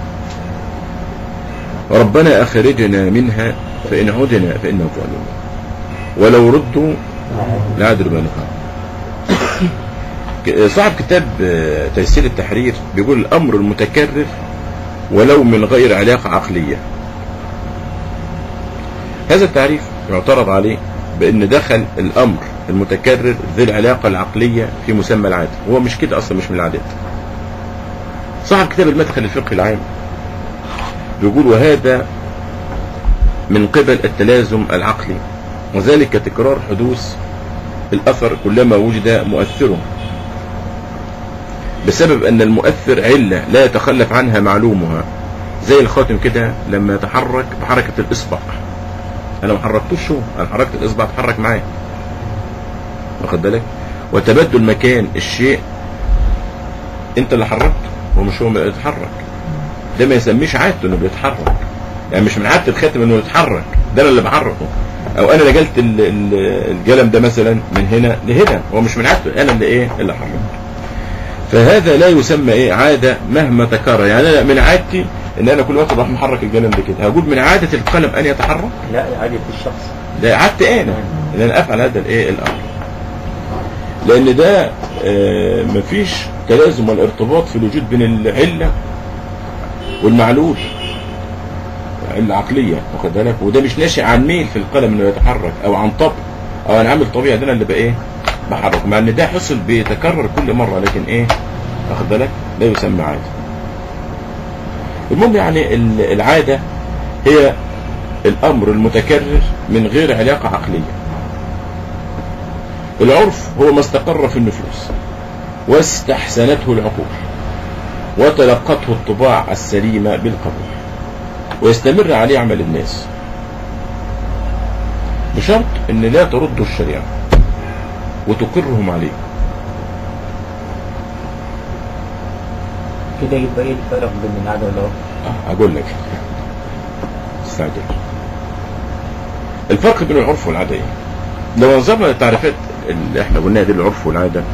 ربنا أخرجنا منها فإن عدنا فإنهم ظالمون ولو ردوا لعادوا لما نهى صاحب كتاب آه، تيسير التحرير بيقول الأمر المتكرر ولو من غير علاقة عقلية هذا التعريف يعترض عليه بأن دخل الأمر المتكرر ذي العلاقة العقلية في مسمى العادة هو مش كده أصلا مش من العادات صاحب كتاب المدخل الفقهي العام بيقول وهذا من قبل التلازم العقلي وذلك تكرار حدوث الأثر كلما وجد مؤثره بسبب أن المؤثر علة لا يتخلف عنها معلومها زي الخاتم كده لما يتحرك بحركة الإصبع أنا ما حركتوش هو أنا حركت الإصبع اتحرك معاه واخد بالك وتبدل مكان الشيء أنت اللي حركته هو مش هو اللي يتحرك ده ما يسميش عادته انه بيتحرك يعني مش من عادة الخاتم انه يتحرك ده انا اللي بحركه او انا نقلت ال- ال- القلم ده مثلا من هنا لهنا هو مش من عادته انا اللي ايه اللي حركته فهذا لا يسمى ايه عادة مهما تكرر يعني انا من عادتي ان انا كل وقت بروح محرك القلم ده كده هقول من عادة القلم ان يتحرك لا عادة الشخص ده عادتي انا ان انا افعل هذا الايه الامر لان ده آه، مفيش تلازم ولا ارتباط في الوجود بين العله والمعلول علة عقلية واخد بالك وده مش ناشئ عن ميل في القلم انه يتحرك او عن طبع او عن عامل طبيعي ده انا اللي بقى ايه بحرك مع ان ده حصل بيتكرر كل مرة لكن ايه واخد بالك لا يسمى عادة المهم يعني ال- العادة هي الامر المتكرر من غير علاقة عقلية العرف هو ما استقر في النفوس واستحسنته العقول وتلقته الطباع السليمة بالقبول ويستمر عليه عمل الناس بشرط ان لا تردوا الشريعة وتقرهم عليه كده يبقى ايه الفرق بين العادة والعرف؟ آه، اقول لك استعجل الفرق بين العرف والعادة ايه لو نظرنا للتعريفات اللي احنا قلناها دي العرف والعادة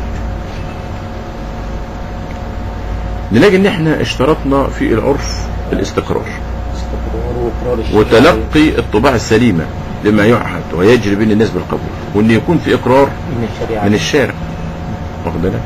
نلاقي ان احنا اشترطنا في العرف الاستقرار استقرار واقرار الشريعة وتلقي الطباع السليمة لما يعهد ويجري بين الناس بالقبول وان يكون في اقرار من الشريعة من الشارع واخد بالك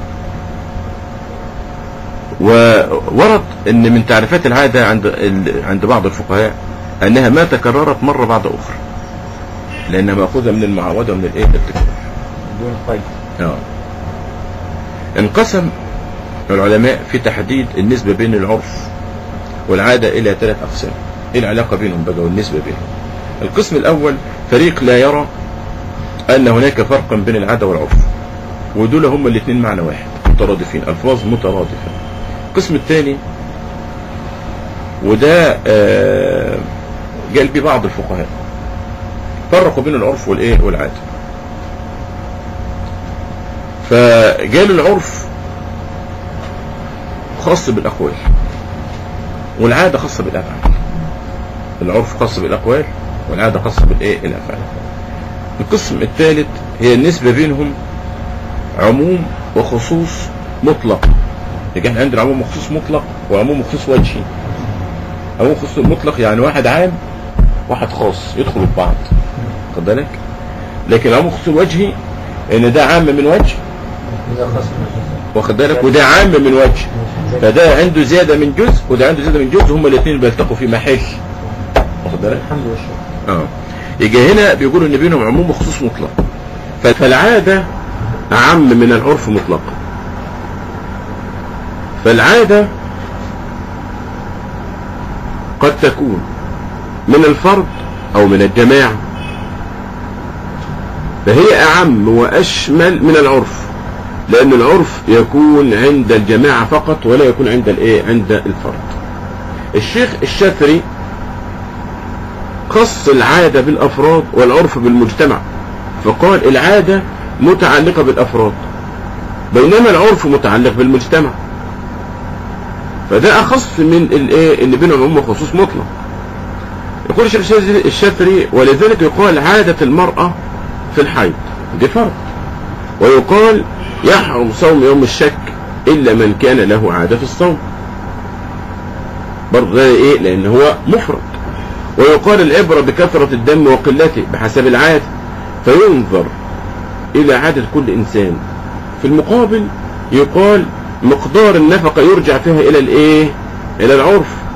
وورد ان من تعريفات العادة عند ال- عند بعض الفقهاء انها ما تكررت مرة بعد اخرى لانها مأخوذة من المعاودة ومن الايه التكرار دون قيد آه. انقسم العلماء في تحديد النسبة بين العرف والعادة إلى ثلاث أقسام إيه العلاقة بينهم بقى والنسبة بينهم القسم الأول فريق لا يرى أن هناك فرقا بين العادة والعرف ودول هم الاثنين معنى واحد مترادفين ألفاظ مترادفة القسم الثاني وده آه، قال بيه بعض الفقهاء فرقوا بين العرف والايه والعاده فقال العرف خاص بالأقوال والعادة خاصة بالأفعال العرف خاص بالأقوال والعادة خاصة بالإيه الأفعال القسم الثالث هي النسبة بينهم عموم وخصوص مطلق يبقى احنا عندنا عموم وخصوص مطلق وعموم وخصوص وجهي عموم وخصوص مطلق يعني واحد عام واحد خاص يدخلوا في بعض خد بالك لكن عموم وخصوص وجهي ان ده عام من وجه إذا خاص من واخد بالك وده عام من وجه فده عنده زيادة من جزء وده عنده زيادة من جزء هما الاثنين بيلتقوا في محل واخد بالك الحمد والشكر اه يجي هنا بيقولوا ان بينهم عموم وخصوص مطلق ف- فالعادة اعم من العرف مطلقا فالعادة قد تكون من الفرد او من الجماعة فهي اعم واشمل من العرف لان العرف يكون عند الجماعة فقط ولا يكون عند الايه عند الفرد الشيخ الشافعي خص العادة بالأفراد والعرف بالمجتمع فقال العادة متعلقة بالأفراد بينما العرف متعلق بالمجتمع فده أخص من الايه اللي بينهم هم خصوص مطلق يقول الشيخ الشافعي ولذلك يقال عادة المرأة في الحيض دي فرض ويقال يحرم صوم يوم الشك إلا من كان له عادة في الصوم برضه ده ايه لأن هو مفرد ويقال العبرة بكثرة الدم وقلته بحسب العادة فينظر إلى عادة كل إنسان في المقابل يقال مقدار النفقة يرجع فيها إلى الإيه إلى العرف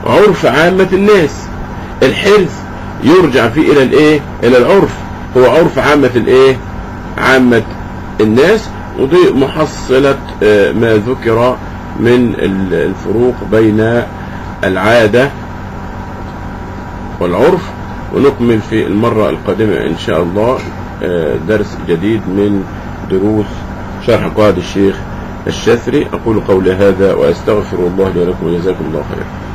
عرف عامة الناس الحرز يرجع فيه الى الايه الى العرف هو عرف عامة الايه عامة الناس ودي محصلة آه، ما ذكر من ال- الفروق بين العادة والعرف ونكمل في المرة القادمة إن شاء الله آه، درس جديد من دروس شرح قواعد الشيخ الشاثري أقول قولي هذا وأستغفر الله لي ولكم وجزاكم الله خيرا